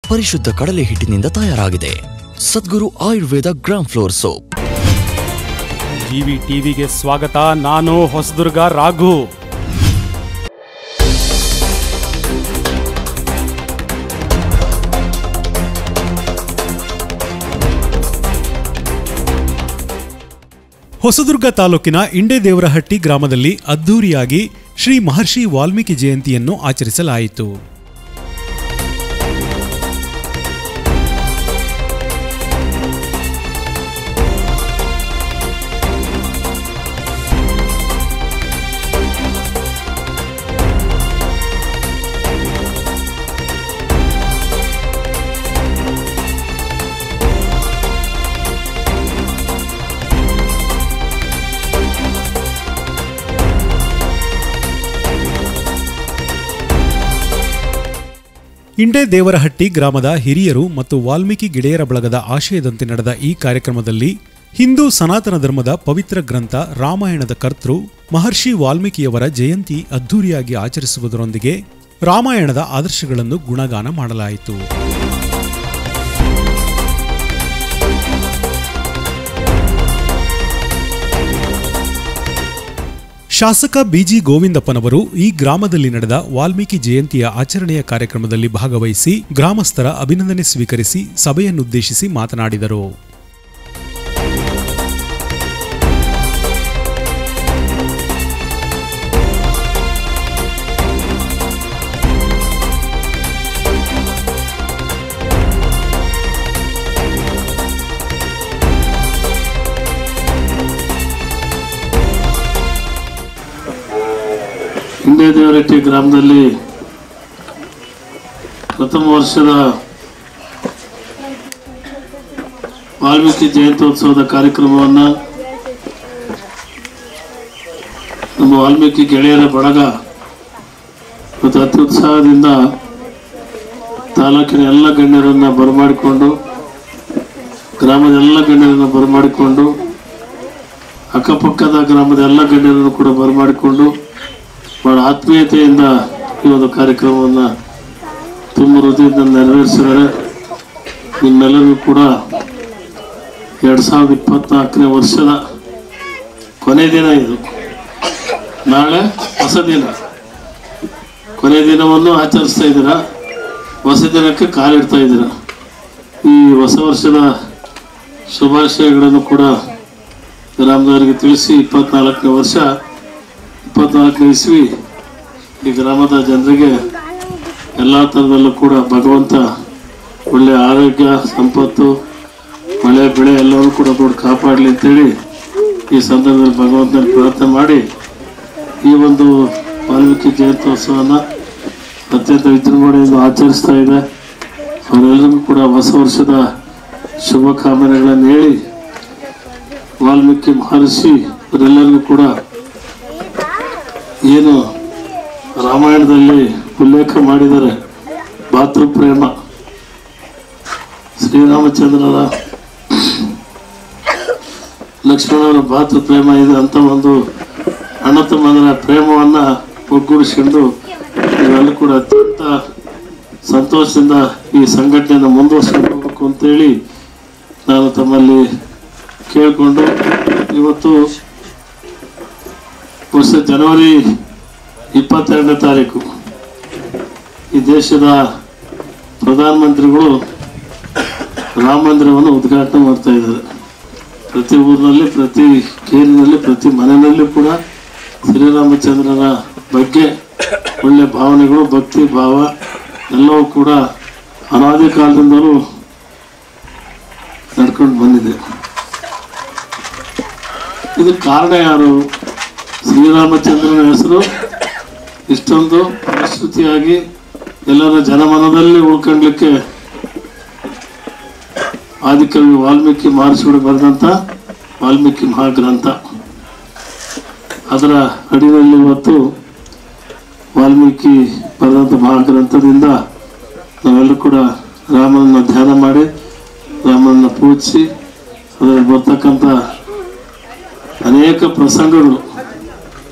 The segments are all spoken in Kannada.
ಪರಿಶುದ್ಧ ಕಡಲೆ ಹಿಟ್ಟಿನಿಂದ ತಯಾರಾಗಿದೆ Sadguru Ayurveda gram flour soap GV ಟಿವಿಗೆ ಸ್ವಾಗತ ನಾನು ಹೊಸದುರ್ಗ ರಾಘು ಹೊಸದುರ್ಗ ತಾಲೂಕಿನ ಇಂಡೆದೇವರಹಟ್ಟಿ ಗ್ರಾಮದಲ್ಲಿ ಅದ್ದೂರಿಯಾಗಿ ಶ್ರೀ ಮಹರ್ಷಿ ವಾಲ್ಮೀಕಿ ಜಯಂತಿಯನ್ನು ಆಚರಿಸಲಾಯಿತು ಇಂಡೆ ದೇವರಹಟ್ಟಿ ಗ್ರಾಮದ ಹಿರಿಯರು ಮತ್ತು ವಾಲ್ಮೀಕಿ ಗೆಳೆಯರ ಬಳಗದ ಆಶಯದಂತೆ ನಡೆದ ಈ ಕಾರ್ಯಕ್ರಮದಲ್ಲಿ ಹಿಂದೂ ಸನಾತನ ಧರ್ಮದ ಪವಿತ್ರ ಗ್ರಂಥ ರಾಮಾಯಣದ ಕರ್ತೃ ಮಹರ್ಷಿ ವಾಲ್ಮೀಕಿಯವರ ಜಯಂತಿ ಅದ್ಧೂರಿಯಾಗಿ ಆಚರಿಸುವುದರೊಂದಿಗೆ ರಾಮಾಯಣದ ಆದರ್ಶಗಳನ್ನು ಗುಣಗಾನ ಮಾಡಲಾಯಿತು ಶಾಸಕ ಬಿಜಿ ಗೋವಿಂದಪ್ಪನವರು ಈ ಗ್ರಾಮದಲ್ಲಿ ನಡೆದ ವಾಲ್ಮೀಕಿ ಜಯಂತಿಯ ಆಚರಣೆಯ ಕಾರ್ಯಕ್ರಮದಲ್ಲಿ ಭಾಗವಹಿಸಿ ಗ್ರಾಮಸ್ಥರ ಅಭಿನಂದನೆ ಸ್ವೀಕರಿಸಿ ಸಭೆಯನ್ನುದ್ದೇಶಿಸಿ ಮಾತನಾಡಿದರು ಹಿಂದೆ ದೇವರಟ್ಟಿ ಗ್ರಾಮದಲ್ಲಿ ಪ್ರಥಮ ವರ್ಷದ ವಾಲ್ಮೀಕಿ ಜಯಂತ್ಯೋತ್ಸವದ ಕಾರ್ಯಕ್ರಮವನ್ನು ನಮ್ಮ ವಾಲ್ಮೀಕಿ ಗೆಳೆಯರ ಬಳಗ ಮತ್ತು ಅತ್ಯುತ್ಸಾಹದಿಂದ ತಾಲೂಕಿನ ಎಲ್ಲ ಗಣ್ಯರನ್ನು ಬರಮಾಡಿಕೊಂಡು ಗ್ರಾಮದ ಎಲ್ಲ ಗಣ್ಯರನ್ನು ಬರಮಾಡಿಕೊಂಡು ಅಕ್ಕಪಕ್ಕದ ಗ್ರಾಮದ ಎಲ್ಲ ಗಣ್ಯರನ್ನು ಕೂಡ ಬರಮಾಡಿಕೊಂಡು ಬಹಳ ಆತ್ಮೀಯತೆಯಿಂದ ಈ ಒಂದು ಕಾರ್ಯಕ್ರಮವನ್ನು ತುಂಬ ಹೃದಯದಿಂದ ನೆರವೇರಿಸಿದ್ದಾರೆ ನಿಮ್ಮೆಲ್ಲರಿಗೂ ಕೂಡ ಎರಡು ಸಾವಿರದ ಇಪ್ಪತ್ನಾಲ್ಕನೇ ವರ್ಷದ ಕೊನೆ ದಿನ ಇದು ನಾಳೆ ಹೊಸ ದಿನ ಕೊನೆ ದಿನವನ್ನು ಆಚರಿಸ್ತಾ ಇದ್ದೀರಾ ಹೊಸ ದಿನಕ್ಕೆ ಕಾಲಿಡ್ತಾ ಇದ್ದೀರಾ ಈ ಹೊಸ ವರ್ಷದ ಶುಭಾಶಯಗಳನ್ನು ಕೂಡ ಗ್ರಾಮದವರಿಗೆ ತಿಳಿಸಿ ಇಪ್ಪತ್ನಾಲ್ಕನೇ ವರ್ಷ ಇಪ್ಪತ್ನಾಲ್ಕನೇ ಇಸ್ವಿ ಈ ಗ್ರಾಮದ ಜನರಿಗೆ ಎಲ್ಲ ಥರದಲ್ಲೂ ಕೂಡ ಭಗವಂತ ಒಳ್ಳೆಯ ಆರೋಗ್ಯ ಸಂಪತ್ತು ಮಳೆ ಬೆಳೆ ಎಲ್ಲವೂ ಕೂಡ ಕೂಡ ಕಾಪಾಡಲಿ ಅಂತೇಳಿ ಈ ಸಂದರ್ಭದಲ್ಲಿ ಭಗವಂತನ ಪ್ರಾರ್ಥನೆ ಮಾಡಿ ಈ ಒಂದು ವಾಲ್ಮೀಕಿ ಜಯಂತ್ಯೋತ್ಸವನ ಅತ್ಯಂತ ವಿಜೃಂಭಣೆಯಿಂದ ಆಚರಿಸ್ತಾ ಇದೆ ಅವರೆಲ್ಲರಿಗೂ ಕೂಡ ಹೊಸ ವರ್ಷದ ಶುಭ ಕಾಮನೆಗಳನ್ನು ಹೇಳಿ ವಾಲ್ಮೀಕಿ ಮಹರ್ಷಿ ಅವರೆಲ್ಲರಿಗೂ ಕೂಡ ಏನು ರಾಮಾಯಣದಲ್ಲಿ ಉಲ್ಲೇಖ ಮಾಡಿದ್ದಾರೆ ಭಾತೃ ಪ್ರೇಮ ಶ್ರೀರಾಮಚಂದ್ರರ ಲಕ್ಷ್ಮಣರ ಭಾತೃ ಪ್ರೇಮ ಇದೆ ಅಂತ ಒಂದು ಅಣ್ಣ ತಮ್ಮಂದರ ಪ್ರೇಮವನ್ನು ಒಗ್ಗೂಡಿಸಿಕೊಂಡು ನೀವೆಲ್ಲ ಕೂಡ ಅತ್ಯಂತ ಸಂತೋಷದಿಂದ ಈ ಸಂಘಟನೆಯನ್ನು ಮುಂದುವರಿಸ್ಕೊಂಡು ಹೋಗ್ಬೇಕು ಅಂತೇಳಿ ನಾನು ತಮ್ಮಲ್ಲಿ ಕೇಳಿಕೊಂಡು ಇವತ್ತು ವರ್ಷ ಜನವರಿ ಇಪ್ಪತ್ತೆರಡನೇ ತಾರೀಕು ಈ ದೇಶದ ಪ್ರಧಾನಮಂತ್ರಿಗಳು ರಾಮ ಮಂದಿರವನ್ನು ಉದ್ಘಾಟನೆ ಮಾಡ್ತಾ ಇದ್ದಾರೆ ಪ್ರತಿ ಊರಿನಲ್ಲಿ ಪ್ರತಿ ಕೇರಿನಲ್ಲಿ ಪ್ರತಿ ಮನೆಯಲ್ಲಿ ಕೂಡ ಶ್ರೀರಾಮಚಂದ್ರನ ಬಗ್ಗೆ ಒಳ್ಳೆ ಭಾವನೆಗಳು ಭಕ್ತಿ ಭಾವ ಎಲ್ಲವೂ ಕೂಡ ಅನಾದಿ ಕಾಲದಿಂದಲೂ ನಡ್ಕೊಂಡು ಬಂದಿದೆ ಇದು ಕಾರಣ ಯಾರು ಶ್ರೀರಾಮಚಂದ್ರನ ಹೆಸರು ಇಷ್ಟೊಂದು ಪ್ರಸ್ತುತಿಯಾಗಿ ಎಲ್ಲರ ಜನಮನದಲ್ಲಿ ಉಳ್ಕೊಂಡ್ಲಿಕ್ಕೆ ಆದಿಕವಿ ವಾಲ್ಮೀಕಿ ಮಹರ್ಷಿಗಳು ಬರೆದಂಥ ವಾಲ್ಮೀಕಿ ಮಹಾಗ್ರಂಥ ಅದರ ಅಡಿಯಲ್ಲಿ ಇವತ್ತು ವಾಲ್ಮೀಕಿ ಬರೆದಂಥ ಮಹಾಗ್ರಂಥದಿಂದ ನಾವೆಲ್ಲರೂ ಕೂಡ ರಾಮನನ್ನ ಧ್ಯಾನ ಮಾಡಿ ರಾಮನನ್ನ ಪೂಜಿಸಿ ಅದರಲ್ಲಿ ಬರ್ತಕ್ಕಂಥ ಅನೇಕ ಪ್ರಸಂಗಗಳು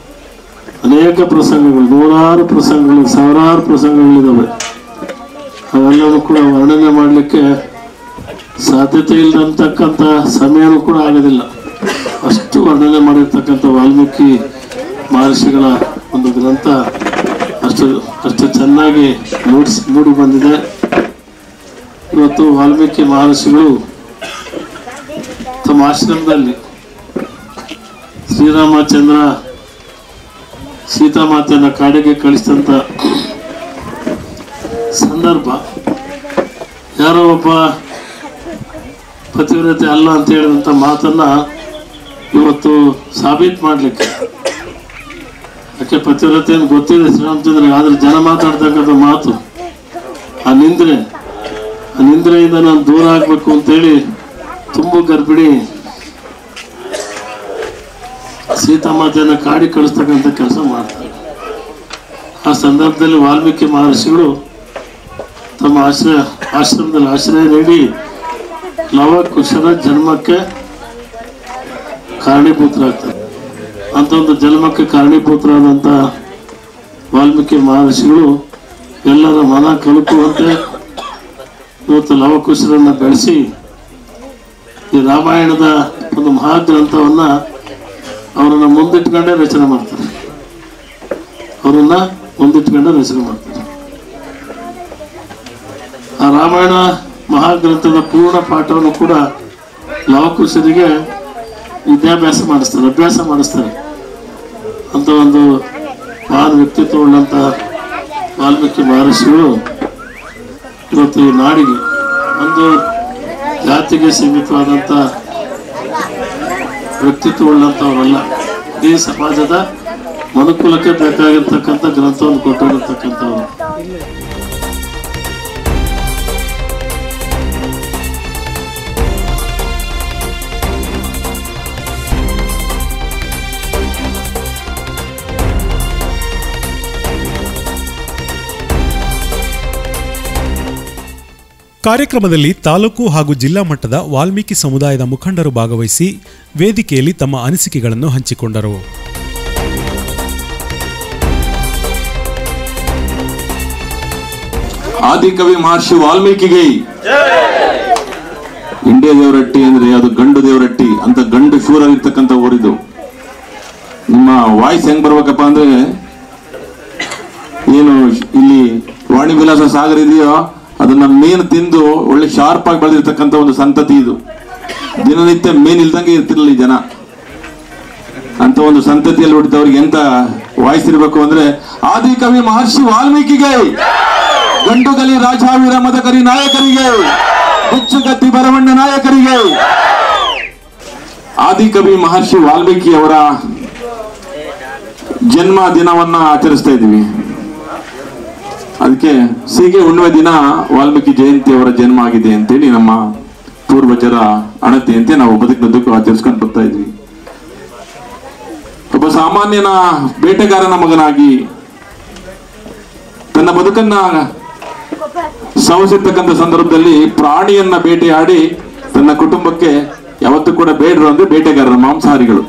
ಅನೇಕ ಪ್ರಸಂಗಗಳು ನೂರಾರು ಪ್ರಸಂಗಗಳು ಸಾವಿರಾರು ಪ್ರಸಂಗಗಳಿದ್ದಾವೆ ಅವೆಲ್ಲವೂ ಕೂಡ ವರ್ಣನೆ ಮಾಡಲಿಕ್ಕೆ ಸಾಧ್ಯತೆ ಇಲ್ಲದಂತಕ್ಕಂಥ ಸಮಯನೂ ಕೂಡ ಆಗೋದಿಲ್ಲ ಅಷ್ಟು ವರ್ಣನೆ ಮಾಡಿರ್ತಕ್ಕಂಥ ವಾಲ್ಮೀಕಿ ಮಹರ್ಷಿಗಳ ಒಂದು ಗ್ರಂಥ ಅಷ್ಟು ಅಷ್ಟು ಚೆನ್ನಾಗಿ ಮೂಡಿಸಿ ಮೂಡಿ ಬಂದಿದೆ ಇವತ್ತು ವಾಲ್ಮೀಕಿ ಮಹರ್ಷಿಗಳು ತಮ್ಮ ಆಶ್ರಮದಲ್ಲಿ ಶ್ರೀರಾಮಚಂದ್ರ ಸೀತಾಮಾತೆಯನ್ನ ಕಾಡಿಗೆ ಕಳಿಸಿದಂಥ ಸಂದರ್ಭ ಯಾರೋ ಒಬ್ಬ ಪತಿವ್ರತೆ ಅಲ್ಲ ಅಂತ ಹೇಳಿದಂಥ ಮಾತನ್ನ ಇವತ್ತು ಸಾಬೀತು ಮಾಡಲಿಕ್ಕೆ ಯಾಕೆ ಪತಿವ್ರತೆ ಅಂತ ಗೊತ್ತಿದೆ ಶ್ರೀರಾಮಚಂದ್ರಿಗೆ ಆದ್ರೆ ಜನ ಮಾತಾಡ್ತಕ್ಕಂಥ ಮಾತು ಆ ನಿಂದ್ರೆ ಆ ನಿಂದ್ರೆಯಿಂದ ನಾನು ದೂರ ಆಗ್ಬೇಕು ಅಂತೇಳಿ ತುಂಬು ಗರ್ಭಿಣಿ ಸೀತಾಮಾತೆಯನ್ನ ಕಾಡಿ ಕಳಿಸ್ತಕ್ಕಂಥ ಕೆಲಸ ಮಾಡ್ತಾರೆ ಆ ಸಂದರ್ಭದಲ್ಲಿ ವಾಲ್ಮೀಕಿ ಮಹರ್ಷಿಗಳು ತಮ್ಮ ಆಶ್ರಯ ಆಶ್ರಮದಲ್ಲಿ ಆಶ್ರಯ ನೀಡಿ ಲವಕುಶರ ಜನ್ಮಕ್ಕೆ ಕಾರಣೀಭೂತರಾಗ್ತಾರೆ ಅಂತ ಒಂದು ಜನ್ಮಕ್ಕೆ ಕಾರಣೀಭೂತರಾದಂಥ ವಾಲ್ಮೀಕಿ ಮಹರ್ಷಿಗಳು ಎಲ್ಲರ ಮನ ಕಲುಕುವಂತೆ ಇವತ್ತು ಲವಕುಶರನ್ನ ಬೆಳೆಸಿ ಈ ರಾಮಾಯಣದ ಒಂದು ಮಹಾಗ್ರಂಥವನ್ನ ಅವರನ್ನ ಮುಂದಿಟ್ಕೊಂಡೇ ರಚನೆ ಮಾಡ್ತಾರೆ ಅವರನ್ನ ಮುಂದಿಟ್ಕೊಂಡೇ ರಚನೆ ಮಾಡ್ತಾರೆ ಆ ರಾಮಾಯಣ ಮಹಾಗ್ರಂಥದ ಪೂರ್ಣ ಪಾಠವನ್ನು ಕೂಡ ಲವಕುಶರಿಗೆ ವಿದ್ಯಾಭ್ಯಾಸ ಮಾಡಿಸ್ತಾರೆ ಅಭ್ಯಾಸ ಮಾಡಿಸ್ತಾರೆ ಅಂತ ಒಂದು ಮಹಾನ್ ವ್ಯಕ್ತಿತ್ವ ಉಳ್ಳಂತ ವಾಲ್ಮೀಕಿ ಮಹರ್ಷಿಗಳು ಇವತ್ತು ಈ ನಾಡಿಗೆ ಒಂದು ಜಾತಿಗೆ ಸೀಮಿತವಾದಂಥ ವ್ಯಕ್ತಿತ್ವ ಉಳ್ಳಂಥವರಲ್ಲ ಇಡೀ ಸಮಾಜದ ಮನುಕುಲಕ್ಕೆ ಬೇಕಾಗಿರ್ತಕ್ಕಂಥ ಗ್ರಂಥವನ್ನು ಕೊಟ್ಟಿರತಕ್ಕಂಥವ್ರು ಕಾರ್ಯಕ್ರಮದಲ್ಲಿ ತಾಲೂಕು ಹಾಗೂ ಜಿಲ್ಲಾ ಮಟ್ಟದ ವಾಲ್ಮೀಕಿ ಸಮುದಾಯದ ಮುಖಂಡರು ಭಾಗವಹಿಸಿ ವೇದಿಕೆಯಲ್ಲಿ ತಮ್ಮ ಅನಿಸಿಕೆಗಳನ್ನು ಹಂಚಿಕೊಂಡರು ಆದಿಕವಿ ಮಹರ್ಷಿ ವಾಲ್ಮೀಕಿಗೆ ಇಂಡಿಯಾ ದೇವರಟ್ಟಿ ಅಂದ್ರೆ ಅದು ಗಂಡು ದೇವರಟ್ಟಿ ಅಂತ ಗಂಡು ಶೂರ ಇರ್ತಕ್ಕಂಥ ಊರಿದು ನಿಮ್ಮ ವಾಯ್ಸ್ ಹೆಂಗ್ ಬರ್ಬೇಕಪ್ಪ ಅಂದ್ರೆ ಏನು ಇಲ್ಲಿ ವಾಣಿ ವಿಲಾಸ ಸಾಗರ ಇದೆಯೋ ಅದನ್ನ ಮೀನು ತಿಂದು ಒಳ್ಳೆ ಶಾರ್ಪ್ ಆಗಿ ಬೆಳೆದಿರ್ತಕ್ಕಂಥ ಒಂದು ಸಂತತಿ ಇದು ದಿನನಿತ್ಯ ಮೀನ್ ಇಲ್ದಂಗೆ ಇರ್ತಿರ್ಲಿಲ್ಲ ಈ ಜನ ಅಂತ ಒಂದು ಸಂತತಿಯಲ್ಲಿ ಹುಟ್ಟಿದವ್ರಿಗೆ ಎಂತ ವಾಯ್ಸ್ ಇರಬೇಕು ಅಂದ್ರೆ ಆದಿಕವಿ ಮಹರ್ಷಿ ವಾಲ್ಮೀಕಿಗೆ ಗಂಡುಗಲಿ ರಾಜಾವೀರ ಮದಕರಿ ನಾಯಕರಿಗೆ ಹುಚ್ಚುಗತ್ತಿ ಬರವಣ್ಣ ನಾಯಕರಿಗೆ ಆದಿಕವಿ ಮಹರ್ಷಿ ವಾಲ್ಮೀಕಿ ಅವರ ಜನ್ಮ ದಿನವನ್ನ ಆಚರಿಸ್ತಾ ಇದ್ವಿ ಅದಕ್ಕೆ ಸೀಗೆ ಹುಣ್ಣಿಮೆ ದಿನ ವಾಲ್ಮೀಕಿ ಜಯಂತಿ ಅವರ ಜನ್ಮ ಆಗಿದೆ ಅಂತೇಳಿ ನಮ್ಮ ಪೂರ್ವಜರ ಅಣತಿಯಂತೆ ನಾವು ಬದುಕಿನದ್ದಕ್ಕೂ ಆಚರಿಸ್ಕೊಂಡು ಬರ್ತಾ ಇದ್ವಿ ಒಬ್ಬ ಸಾಮಾನ್ಯನ ಬೇಟೆಗಾರನ ಮಗನಾಗಿ ತನ್ನ ಬದುಕನ್ನ ಸವಸಿರ್ತಕ್ಕಂಥ ಸಂದರ್ಭದಲ್ಲಿ ಪ್ರಾಣಿಯನ್ನ ಬೇಟೆಯಾಡಿ ತನ್ನ ಕುಟುಂಬಕ್ಕೆ ಯಾವತ್ತೂ ಕೂಡ ಬೇಡರು ಅಂದ್ರೆ ಬೇಟೆಗಾರರು ಮಾಂಸಾಹಾರಿಗಳು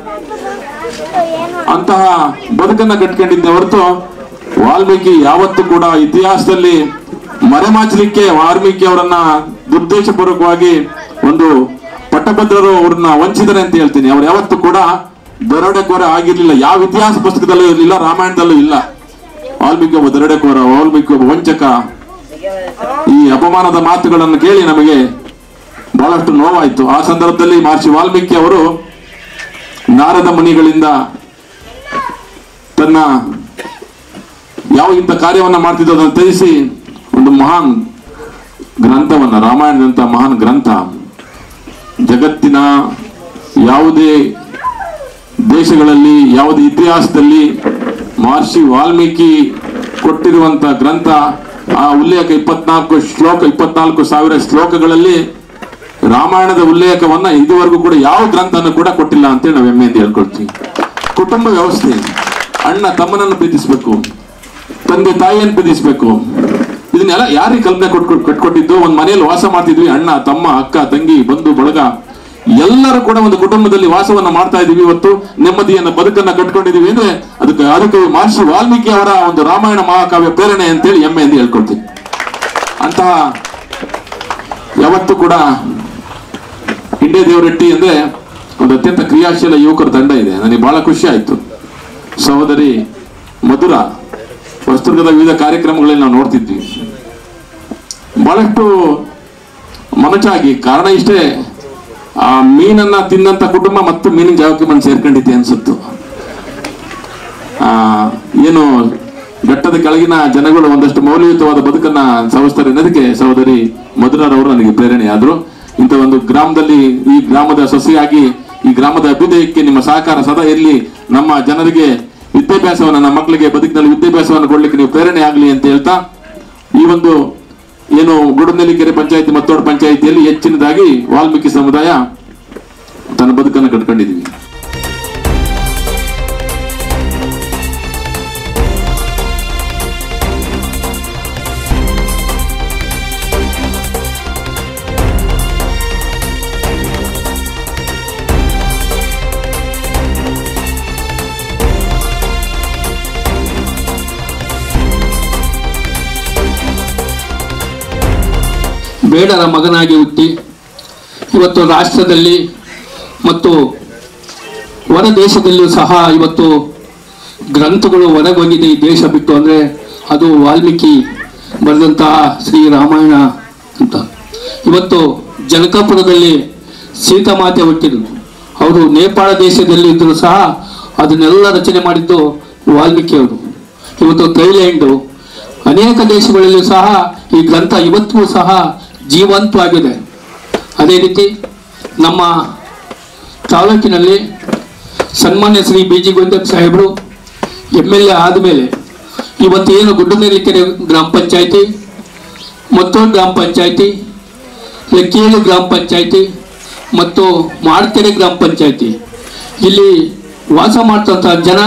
ಅಂತಹ ಬದುಕನ್ನ ಕಟ್ಕೊಂಡಿದ್ದೆ ಹೊರತು ವಾಲ್ಮೀಕಿ ಯಾವತ್ತೂ ಕೂಡ ಇತಿಹಾಸದಲ್ಲಿ ಮರೆಮಾಚಲಿಕ್ಕೆ ವಾಲ್ಮೀಕಿ ಅವರನ್ನ ದುರ್ದೇಶಪೂರ್ವಕವಾಗಿ ಒಂದು ಪಟ್ಟಭದ್ರರು ಅವ್ರನ್ನ ವಂಚಿತರೆ ಅಂತ ಹೇಳ್ತೀನಿ ಅವ್ರು ಯಾವತ್ತೂ ಕೂಡ ದರೋಡೆಕೋರ ಆಗಿರ್ಲಿಲ್ಲ ಯಾವ ಇತಿಹಾಸ ಪುಸ್ತಕದಲ್ಲೂ ಇರಲಿಲ್ಲ ರಾಮಾಯಣದಲ್ಲೂ ಇಲ್ಲ ವಾಲ್ಮೀಕಿ ಒಬ್ಬ ದರೋಡೆಕೋರ ವಾಲ್ಮೀಕಿ ಒಬ್ಬ ವಂಚಕ ಈ ಅಪಮಾನದ ಮಾತುಗಳನ್ನು ಕೇಳಿ ನಮಗೆ ಬಹಳಷ್ಟು ನೋವಾಯಿತು ಆ ಸಂದರ್ಭದಲ್ಲಿ ಮಹರ್ಷಿ ವಾಲ್ಮೀಕಿ ಅವರು ನಾರದ ಮುನಿಗಳಿಂದ ತನ್ನ ಯಾವ ಇಂಥ ಕಾರ್ಯವನ್ನ ಮಾಡ್ತಿದ್ದೋ ಅದನ್ನು ತ್ಯಜಿಸಿ ಒಂದು ಮಹಾನ್ ಗ್ರಂಥವನ್ನ ರಾಮಾಯಣದಂತ ಮಹಾನ್ ಗ್ರಂಥ ಜಗತ್ತಿನ ಯಾವುದೇ ದೇಶಗಳಲ್ಲಿ ಯಾವುದೇ ಇತಿಹಾಸದಲ್ಲಿ ಮಹರ್ಷಿ ವಾಲ್ಮೀಕಿ ಕೊಟ್ಟಿರುವಂತ ಗ್ರಂಥ ಆ ಉಲ್ಲೇಖ ಇಪ್ಪತ್ನಾಲ್ಕು ಶ್ಲೋಕ ಇಪ್ಪತ್ನಾಲ್ಕು ಸಾವಿರ ಶ್ಲೋಕಗಳಲ್ಲಿ ರಾಮಾಯಣದ ಉಲ್ಲೇಖವನ್ನ ಇದುವರೆಗೂ ಕೂಡ ಯಾವ ಗ್ರಂಥನೂ ಕೂಡ ಕೊಟ್ಟಿಲ್ಲ ಅಂತೇಳಿ ನಾವು ಹೆಮ್ಮೆಯಿಂದ ಹೇಳ್ಕೊಳ್ತೀವಿ ಕುಟುಂಬ ವ್ಯವಸ್ಥೆ ಅಣ್ಣ ತಮ್ಮನನ್ನು ಪ್ರೀತಿಸ್ಬೇಕು ತಂದೆ ತಾಯಿಯನ್ನು ಪ್ರೀತಿಸ್ಬೇಕು ಇದನ್ನೆಲ್ಲ ಯಾರಿಗೆ ಕಲ್ಪನೆ ಕೊಟ್ಟು ಕಟ್ಕೊಟ್ಟಿದ್ದು ಒಂದ್ ಮನೆಯಲ್ಲಿ ವಾಸ ಮಾಡ್ತಿದ್ವಿ ಅಣ್ಣ ತಮ್ಮ ಅಕ್ಕ ತಂಗಿ ಬಂಧು ಬಳಗ ಎಲ್ಲರೂ ಕೂಡ ಒಂದು ಕುಟುಂಬದಲ್ಲಿ ವಾಸವನ್ನ ಮಾಡ್ತಾ ಇದೀವಿ ಇವತ್ತು ನೆಮ್ಮದಿಯನ್ನ ಬದುಕನ್ನ ಕಟ್ಕೊಂಡಿದೀವಿ ಅಂದ್ರೆ ಅದಕ್ಕೆ ಅದಕ್ಕೆ ಮಹರ್ಷಿ ವಾಲ್ಮೀಕಿ ಅವರ ಒಂದು ರಾಮಾಯಣ ಮಹಾಕಾವ್ಯ ಪ್ರೇರಣೆ ಅಂತೇಳಿ ಹೆಮ್ಮೆಯಿಂದ ಹೇಳ್ಕೊಳ್ತೀನಿ ಅಂತಹ ಯಾವತ್ತೂ ಕೂಡ ಇಂಡಿಯಾ ದೇವರಟ್ಟಿ ಅಂದ್ರೆ ಒಂದು ಅತ್ಯಂತ ಕ್ರಿಯಾಶೀಲ ಯುವಕರ ತಂಡ ಇದೆ ನನಗೆ ಬಹಳ ಖುಷಿ ಆಯ್ತು ಸಹೋದರಿ ಮಧುರ ಹೊಸದುರ್ಗದ ವಿವಿಧ ಕಾರ್ಯಕ್ರಮಗಳಲ್ಲಿ ನಾವು ನೋಡ್ತಿದ್ವಿ ಬಹಳಷ್ಟು ಮನಚಾಗಿ ಕಾರಣ ಇಷ್ಟೇ ಆ ಮೀನನ್ನ ತಿನ್ನಂತ ಕುಟುಂಬ ಮತ್ತು ಮೀನಿನ ಜಾಗಕ್ಕೆ ಬಂದು ಸೇರ್ಕೊಂಡಿದ್ದೆ ಅನ್ಸುತ್ತು ಆ ಏನು ಘಟ್ಟದ ಕೆಳಗಿನ ಜನಗಳು ಒಂದಷ್ಟು ಮೌಲ್ಯಯುತವಾದ ಬದುಕನ್ನ ಸವಿಸ್ತಾರೆ ಅನ್ನೋದಕ್ಕೆ ಸಹೋದರಿ ಮಧುರರವರು ನನಗೆ ಪ್ರೇರಣೆ ಆದ್ರು ಇಂಥ ಒಂದು ಗ್ರಾಮದಲ್ಲಿ ಈ ಗ್ರಾಮದ ಸೊಸೆಯಾಗಿ ಈ ಗ್ರಾಮದ ಅಭ್ಯುದಯಕ್ಕೆ ನಿಮ್ಮ ಸಹಕಾರ ಸದಾ ಇರಲಿ ನಮ್ಮ ಜನರಿಗೆ ವಿದ್ಯಾಭ್ಯಾಸವನ್ನು ನಮ್ಮ ಮಕ್ಕಳಿಗೆ ಬದುಕಿನಲ್ಲಿ ವಿದ್ಯಾಭ್ಯಾಸವನ್ನು ಕೊಡ್ಲಿಕ್ಕೆ ನೀವು ಪ್ರೇರಣೆ ಆಗಲಿ ಅಂತ ಹೇಳ್ತಾ ಈ ಒಂದು ಏನು ಗುಡನೆಲ್ಲಿಕೆರೆ ಪಂಚಾಯತಿ ಮತ್ತೋಡ್ ಪಂಚಾಯತಿಯಲ್ಲಿ ಹೆಚ್ಚಿನದಾಗಿ ವಾಲ್ಮೀಕಿ ಸಮುದಾಯ ತನ್ನ ಬದುಕನ್ನು ಕಟ್ಕೊಂಡಿದ್ವಿ ಬೇಡರ ಮಗನಾಗಿ ಹುಟ್ಟಿ ಇವತ್ತು ರಾಷ್ಟ್ರದಲ್ಲಿ ಮತ್ತು ಹೊರ ದೇಶದಲ್ಲಿಯೂ ಸಹ ಇವತ್ತು ಗ್ರಂಥಗಳು ಹೊರಗೋಗಿದೆ ಈ ದೇಶ ಬಿಟ್ಟು ಅಂದರೆ ಅದು ವಾಲ್ಮೀಕಿ ಬರೆದಂತಹ ಶ್ರೀ ರಾಮಾಯಣ ಅಂತ ಇವತ್ತು ಜನಕಪುರದಲ್ಲಿ ಸೀತಾಮಾತೆ ಹುಟ್ಟಿದ್ರು ಅವರು ನೇಪಾಳ ದೇಶದಲ್ಲಿ ಇದ್ದರೂ ಸಹ ಅದನ್ನೆಲ್ಲ ರಚನೆ ಮಾಡಿದ್ದು ವಾಲ್ಮೀಕಿ ಅವರು ಇವತ್ತು ಥೈಲ್ಯಾಂಡು ಅನೇಕ ದೇಶಗಳಲ್ಲೂ ಸಹ ಈ ಗ್ರಂಥ ಇವತ್ತಿಗೂ ಸಹ ಜೀವಂತವಾಗಿದೆ ಅದೇ ರೀತಿ ನಮ್ಮ ತಾಲೂಕಿನಲ್ಲಿ ಸನ್ಮಾನ್ಯ ಶ್ರೀ ಬಿ ಜಿ ಗೋವಿಂದಪ್ಪ ಸಾಹೇಬರು ಎಮ್ ಎಲ್ ಎ ಆದಮೇಲೆ ಇವತ್ತು ಏನು ಗುಡ್ಡನೇಲಿಕೆರೆ ಗ್ರಾಮ ಪಂಚಾಯಿತಿ ಮತ್ತೊಂದು ಗ್ರಾಮ ಪಂಚಾಯಿತಿ ಲೆಕ್ಕೇಳು ಗ್ರಾಮ ಪಂಚಾಯಿತಿ ಮತ್ತು ಮಾಡ್ಕೆರೆ ಗ್ರಾಮ ಪಂಚಾಯಿತಿ ಇಲ್ಲಿ ವಾಸ ಮಾಡ್ತಂಥ ಜನ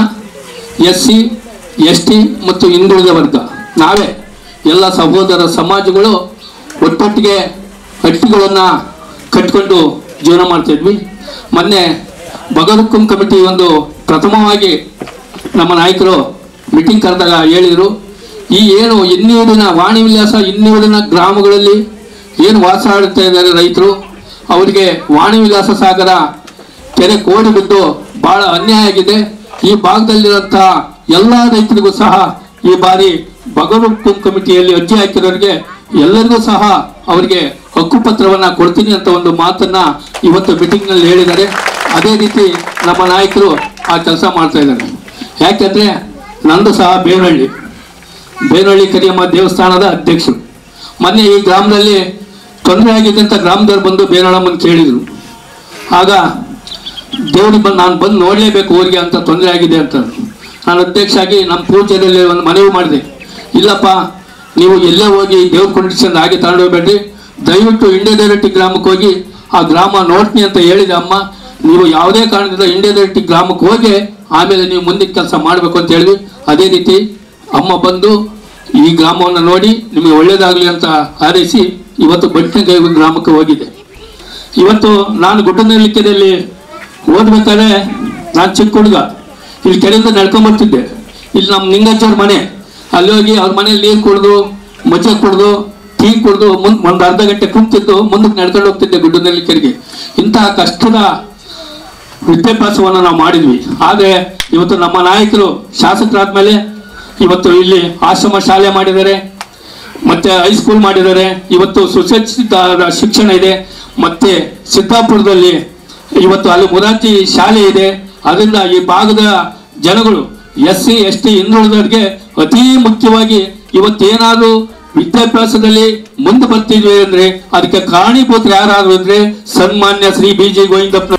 ಎಸ್ ಸಿ ಎಸ್ ಟಿ ಮತ್ತು ಹಿಂದುಳಿದ ವರ್ಗ ನಾವೇ ಎಲ್ಲ ಸಹೋದರ ಸಮಾಜಗಳು ಒಟ್ಟೊಟ್ಟಿಗೆ ಹಟ್ಟಿಗಳನ್ನು ಕಟ್ಕೊಂಡು ಜೀವನ ಮಾಡ್ತಿದ್ವಿ ಮೊನ್ನೆ ಬಗರುಕ್ಕುಂ ಕಮಿಟಿ ಒಂದು ಪ್ರಥಮವಾಗಿ ನಮ್ಮ ನಾಯಕರು ಮೀಟಿಂಗ್ ಕರೆದಾಗ ಹೇಳಿದರು ಈ ಏನು ಇನ್ನೂರಿನ ವಾಣಿ ವಿಲಾಸ ಇನ್ನೂರಿನ ಗ್ರಾಮಗಳಲ್ಲಿ ಏನು ವಾಸ ಆಡ್ತಾ ಇದ್ದಾರೆ ರೈತರು ಅವರಿಗೆ ವಾಣಿ ವಿಲಾಸ ಸಾಗರ ಕೆರೆ ಕೋಡಿ ಬಿದ್ದು ಬಹಳ ಅನ್ಯಾಯ ಆಗಿದೆ ಈ ಭಾಗದಲ್ಲಿರುವಂತಹ ಎಲ್ಲ ರೈತರಿಗೂ ಸಹ ಈ ಬಾರಿ ಬಗರುಕ್ಕುಂ ಕಮಿಟಿಯಲ್ಲಿ ಅರ್ಜಿ ಹಾಕಿರೋರಿಗೆ ಎಲ್ಲರಿಗೂ ಸಹ ಅವರಿಗೆ ಹಕ್ಕುಪತ್ರವನ್ನ ಕೊಡ್ತೀನಿ ಅಂತ ಒಂದು ಮಾತನ್ನ ಇವತ್ತು ಮೀಟಿಂಗ್ ನಲ್ಲಿ ಹೇಳಿದ್ದಾರೆ ಅದೇ ರೀತಿ ನಮ್ಮ ನಾಯಕರು ಆ ಕೆಲಸ ಮಾಡ್ತಾ ಇದ್ದಾರೆ ಯಾಕೆಂದ್ರೆ ನಂದು ಸಹ ಬೇವನಹಳ್ಳಿ ಬೇವನಹಳ್ಳಿ ಕರಿಯಮ್ಮ ದೇವಸ್ಥಾನದ ಅಧ್ಯಕ್ಷರು ಮೊನ್ನೆ ಈ ಗ್ರಾಮದಲ್ಲಿ ತೊಂದರೆ ಆಗಿದೆ ಅಂತ ಗ್ರಾಮದವ್ರು ಬಂದು ಬೇನಳಮ್ಮನ್ ಕೇಳಿದ್ರು ಆಗ ದೇವ್ರಿಗೆ ಬಂದು ನಾನು ಬಂದು ನೋಡಲೇಬೇಕು ಊರಿಗೆ ಅಂತ ತೊಂದರೆ ಆಗಿದೆ ಅಂತ ನಾನು ಅಧ್ಯಕ್ಷ ಆಗಿ ನಮ್ಮ ಪೂಜೆಯಲ್ಲಿ ಒಂದು ಮನವಿ ಮಾಡಿದೆ ಇಲ್ಲಪ್ಪ ನೀವು ಎಲ್ಲೇ ಹೋಗಿ ದೇವ್ರ ಕೊಂಡಿಸ್ಕೊಂಡು ಹಾಗೆ ತಗೊಂಡೋಗ್ಬೇಡ್ರಿ ದಯವಿಟ್ಟು ಇಂಡಿಯಾದರಟ್ಟಿ ಗ್ರಾಮಕ್ಕೆ ಹೋಗಿ ಆ ಗ್ರಾಮ ನೋಡ್ತೀನಿ ಅಂತ ಹೇಳಿದೆ ಅಮ್ಮ ನೀವು ಯಾವುದೇ ಕಾರಣದಿಂದ ಇಂಡಿಯಾದರಟ್ಟಿ ಗ್ರಾಮಕ್ಕೆ ಹೋಗಿ ಆಮೇಲೆ ನೀವು ಮುಂದಿನ ಕೆಲಸ ಮಾಡಬೇಕು ಅಂತ ಹೇಳಿದ್ವಿ ಅದೇ ರೀತಿ ಅಮ್ಮ ಬಂದು ಈ ಗ್ರಾಮವನ್ನು ನೋಡಿ ನಿಮಗೆ ಒಳ್ಳೇದಾಗಲಿ ಅಂತ ಹಾರೈಸಿ ಇವತ್ತು ಬಟ್ಟಿನಗೈ ಗ್ರಾಮಕ್ಕೆ ಹೋಗಿದೆ ಇವತ್ತು ನಾನು ಗುಡ್ಡನಲ್ಲಿಕೆರೆಯಲ್ಲಿ ಓದ್ಬೇಕಾದ್ರೆ ನಾನು ಚಿಕ್ಕ ಹುಡುಗ ಇಲ್ಲಿ ಕೆರೆಯಿಂದ ನಡ್ಕೊಂಬರ್ತಿದ್ದೆ ಇಲ್ಲಿ ನಮ್ಮ ನಿಂಗಜ್ಜವ್ರ ಮನೆ ಅಲ್ಲಿ ಹೋಗಿ ಅವ್ರ ಮನೇಲಿ ನೀರು ಕುಡ್ದು ಮಜ್ಜೆ ಕುಡ್ದು ಟೀ ಕುಡ್ದು ಮುಂದ್ ಒಂದು ಅರ್ಧ ಗಂಟೆ ಕುಂತಿದ್ದು ಮುಂದಕ್ಕೆ ನಡ್ಕೊಂಡು ಹೋಗ್ತಿದ್ದೆ ಗುಡ್ಡನಲ್ಲಿಕೆರೆಗೆ ಇಂತಹ ಕಷ್ಟದ ವಿದ್ಯಾಭ್ಯಾಸವನ್ನು ನಾವು ಮಾಡಿದ್ವಿ ಆದರೆ ಇವತ್ತು ನಮ್ಮ ನಾಯಕರು ಶಾಸಕರಾದ್ಮೇಲೆ ಇವತ್ತು ಇಲ್ಲಿ ಆಶ್ರಮ ಶಾಲೆ ಮಾಡಿದ್ದಾರೆ ಮತ್ತೆ ಹೈಸ್ಕೂಲ್ ಮಾಡಿದ್ದಾರೆ ಇವತ್ತು ಸುಸಜ್ಜಿತ ಶಿಕ್ಷಣ ಇದೆ ಮತ್ತೆ ಸಿದ್ದಾಪುರದಲ್ಲಿ ಇವತ್ತು ಅಲ್ಲಿ ಮುರಾರ್ಜಿ ಶಾಲೆ ಇದೆ ಅದರಿಂದ ಈ ಭಾಗದ ಜನಗಳು ಎಸ್ ಸಿ ಎಸ್ ಟಿ ಹಿಂದುಳಿದವರಿಗೆ ಅತಿ ಮುಖ್ಯವಾಗಿ ಇವತ್ತೇನಾದ್ರೂ ವಿದ್ಯಾಭ್ಯಾಸದಲ್ಲಿ ಮುಂದೆ ಬರ್ತಿದ್ವಿ ಅಂದ್ರೆ ಅದಕ್ಕೆ ಕಾರಣೀಭೂತರು ಯಾರಾದ್ರು ಅಂದ್ರೆ ಸನ್ಮಾನ್ಯ ಶ್ರೀ ಬಿ ಜಿ ಗೋವಿಂದಪ್ಪ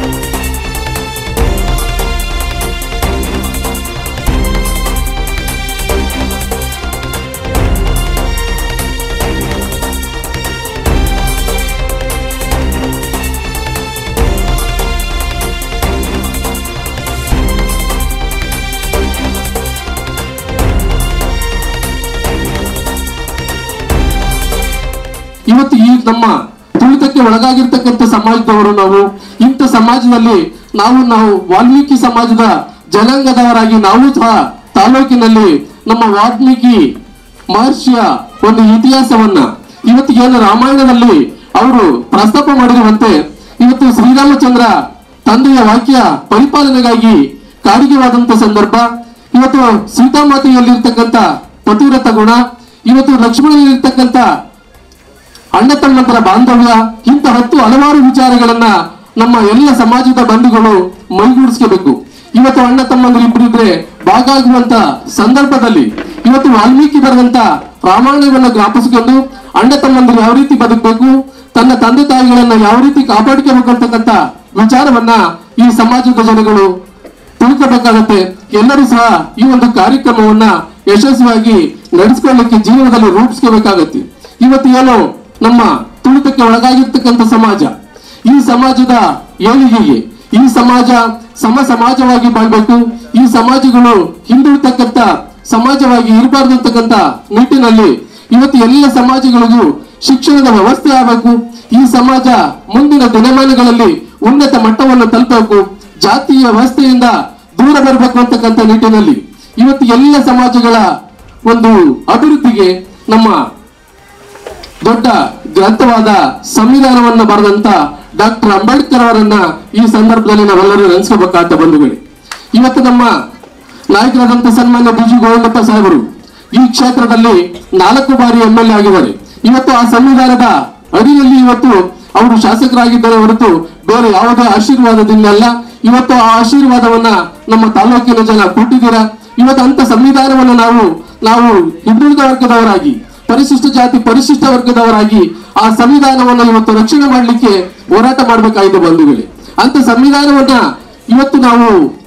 ಇವತ್ತು ಈ ನಮ್ಮ ತುಳಿತಕ್ಕೆ ಒಳಗಾಗಿರ್ತಕ್ಕಂಥ ಸಮಾಜದವರು ನಾವು ಇಂಥ ಸಮಾಜದಲ್ಲಿ ನಾವು ನಾವು ವಾಲ್ಮೀಕಿ ಸಮಾಜದ ಜನಾಂಗದವರಾಗಿ ನಾವು ಸಹ ತಾಲೂಕಿನಲ್ಲಿ ನಮ್ಮ ವಾಲ್ಮೀಕಿ ಮಹರ್ಷಿಯ ಒಂದು ಇತಿಹಾಸವನ್ನ ಇವತ್ತು ಏನು ರಾಮಾಯಣದಲ್ಲಿ ಅವರು ಪ್ರಸ್ತಾಪ ಮಾಡಿರುವಂತೆ ಇವತ್ತು ಶ್ರೀರಾಮಚಂದ್ರ ತಂದೆಯ ವಾಕ್ಯ ಪರಿಪಾಲನೆಗಾಗಿ ಕಾಡಿಗೆವಾದಂತ ಸಂದರ್ಭ ಇವತ್ತು ಸೀತಾಮಾತೆಯಲ್ಲಿರ್ತಕ್ಕಂಥ ಪತಿವ್ರತ ಗುಣ ಇವತ್ತು ಲಕ್ಷ್ಮಣನಲ್ಲಿರ್ತಕ್ಕಂಥ ಅಣ್ಣ ತಮ್ಮಂತರ ಬಾಂಧವ್ಯ ಇಂಥ ಹತ್ತು ಹಲವಾರು ವಿಚಾರಗಳನ್ನ ನಮ್ಮ ಎಲ್ಲ ಸಮಾಜದ ಬಂಧುಗಳು ಮೈಗೂಡಿಸ್ಕೋಬೇಕು ಇವತ್ತು ಅಣ್ಣ ತಮ್ಮಂದಿರು ಇಬ್ಬರಿದ್ರೆ ಭಾಗ ಆಗುವಂತ ಸಂದರ್ಭದಲ್ಲಿ ಇವತ್ತು ವಾಲ್ಮೀಕಿ ಬರೆದಂತ ರಾಮಾಯಣವನ್ನ ಜ್ಞಾಪಿಸಿಕೊಂಡು ಅಣ್ಣ ತಮ್ಮಂದಿರು ಯಾವ ರೀತಿ ಬದುಕಬೇಕು ತನ್ನ ತಂದೆ ತಾಯಿಗಳನ್ನ ಯಾವ ರೀತಿ ಕಾಪಾಡಿಕೋಬೇಕು ಅಂತಕ್ಕಂಥ ವಿಚಾರವನ್ನ ಈ ಸಮಾಜದ ಜನಗಳು ತಿಳ್ಕೋಬೇಕಾಗತ್ತೆ ಎಲ್ಲರೂ ಸಹ ಈ ಒಂದು ಕಾರ್ಯಕ್ರಮವನ್ನ ಯಶಸ್ವಿಯಾಗಿ ನಡೆಸ್ಕೊಳ್ಳಿಕ್ಕೆ ಜೀವನದಲ್ಲಿ ರೂಪಿಸ್ಕೋಬೇಕಾಗತ್ತೆ ಇವತ್ತು ಏನು ನಮ್ಮ ತುಳಿತಕ್ಕೆ ಒಳಗಾಗಿರ್ತಕ್ಕಂಥ ಸಮಾಜ ಈ ಸಮಾಜದ ಏಳಿಗೆಗೆ ಈ ಸಮಾಜ ಸಮ ಸಮಾಜವಾಗಿ ಬಾಳ್ಬೇಕು ಈ ಸಮಾಜಗಳು ಹಿಂದುಳಿತಕ್ಕಂಥ ಸಮಾಜವಾಗಿ ಇರಬಾರ್ದು ಅಂತಕ್ಕಂಥ ನಿಟ್ಟಿನಲ್ಲಿ ಇವತ್ತು ಎಲ್ಲ ಸಮಾಜಗಳಿಗೂ ಶಿಕ್ಷಣದ ವ್ಯವಸ್ಥೆ ಆಗಬೇಕು ಈ ಸಮಾಜ ಮುಂದಿನ ದಿನಮಾನಗಳಲ್ಲಿ ಉನ್ನತ ಮಟ್ಟವನ್ನು ತಲುಪಬೇಕು ಜಾತಿಯ ವ್ಯವಸ್ಥೆಯಿಂದ ದೂರ ಬರಬೇಕು ಅಂತಕ್ಕಂಥ ನಿಟ್ಟಿನಲ್ಲಿ ಇವತ್ತು ಎಲ್ಲ ಸಮಾಜಗಳ ಒಂದು ಅಭಿವೃದ್ಧಿಗೆ ನಮ್ಮ ದೊಡ್ಡ ಗ್ರಂಥವಾದ ಸಂವಿಧಾನವನ್ನು ಬರೆದಂತ ಡಾಕ್ಟರ್ ಅಂಬೇಡ್ಕರ್ ಅವರನ್ನ ಈ ಸಂದರ್ಭದಲ್ಲಿ ನಾವೆಲ್ಲರೂ ನೆನೆಸ್ಕೋಬೇಕಾದ ಬಂಧುಗಳೇ ಇವತ್ತು ನಮ್ಮ ನಾಯಕರಾದಂತ ಸನ್ಮಾನ್ಯ ಬಿ ಜಿ ಗೋವಿಂದಪ್ಪ ಸಾಹೇಬರು ಈ ಕ್ಷೇತ್ರದಲ್ಲಿ ನಾಲ್ಕು ಬಾರಿ ಎಂ ಎಲ್ ಎ ಆಗಿದ್ದಾರೆ ಇವತ್ತು ಆ ಸಂವಿಧಾನದ ಅಡಿಯಲ್ಲಿ ಇವತ್ತು ಅವರು ಶಾಸಕರಾಗಿದ್ದಾರೆ ಹೊರತು ಬೇರೆ ಯಾವುದೇ ಆಶೀರ್ವಾದದಿಂದ ಅಲ್ಲ ಇವತ್ತು ಆ ಆಶೀರ್ವಾದವನ್ನ ನಮ್ಮ ತಾಲೂಕಿನ ಜನ ಕೊಟ್ಟಿದ್ದೀರಾ ಇವತ್ತು ಅಂತ ಸಂವಿಧಾನವನ್ನು ನಾವು ನಾವು ಹಿಂದುಳಿದ ವರ್ಗದವರಾಗಿ ಪರಿಶಿಷ್ಟ ಜಾತಿ ಪರಿಶಿಷ್ಟ ವರ್ಗದವರಾಗಿ ಆ ಸಂವಿಧಾನವನ್ನು ಇವತ್ತು ರಕ್ಷಣೆ ಮಾಡಲಿಕ್ಕೆ ಹೋರಾಟ ಮಾಡಬೇಕಾಗಿದೆ ಬಂಧುಗಳೇ ಅಂತ ಸಂವಿಧಾನವನ್ನ ಇವತ್ತು ನಾವು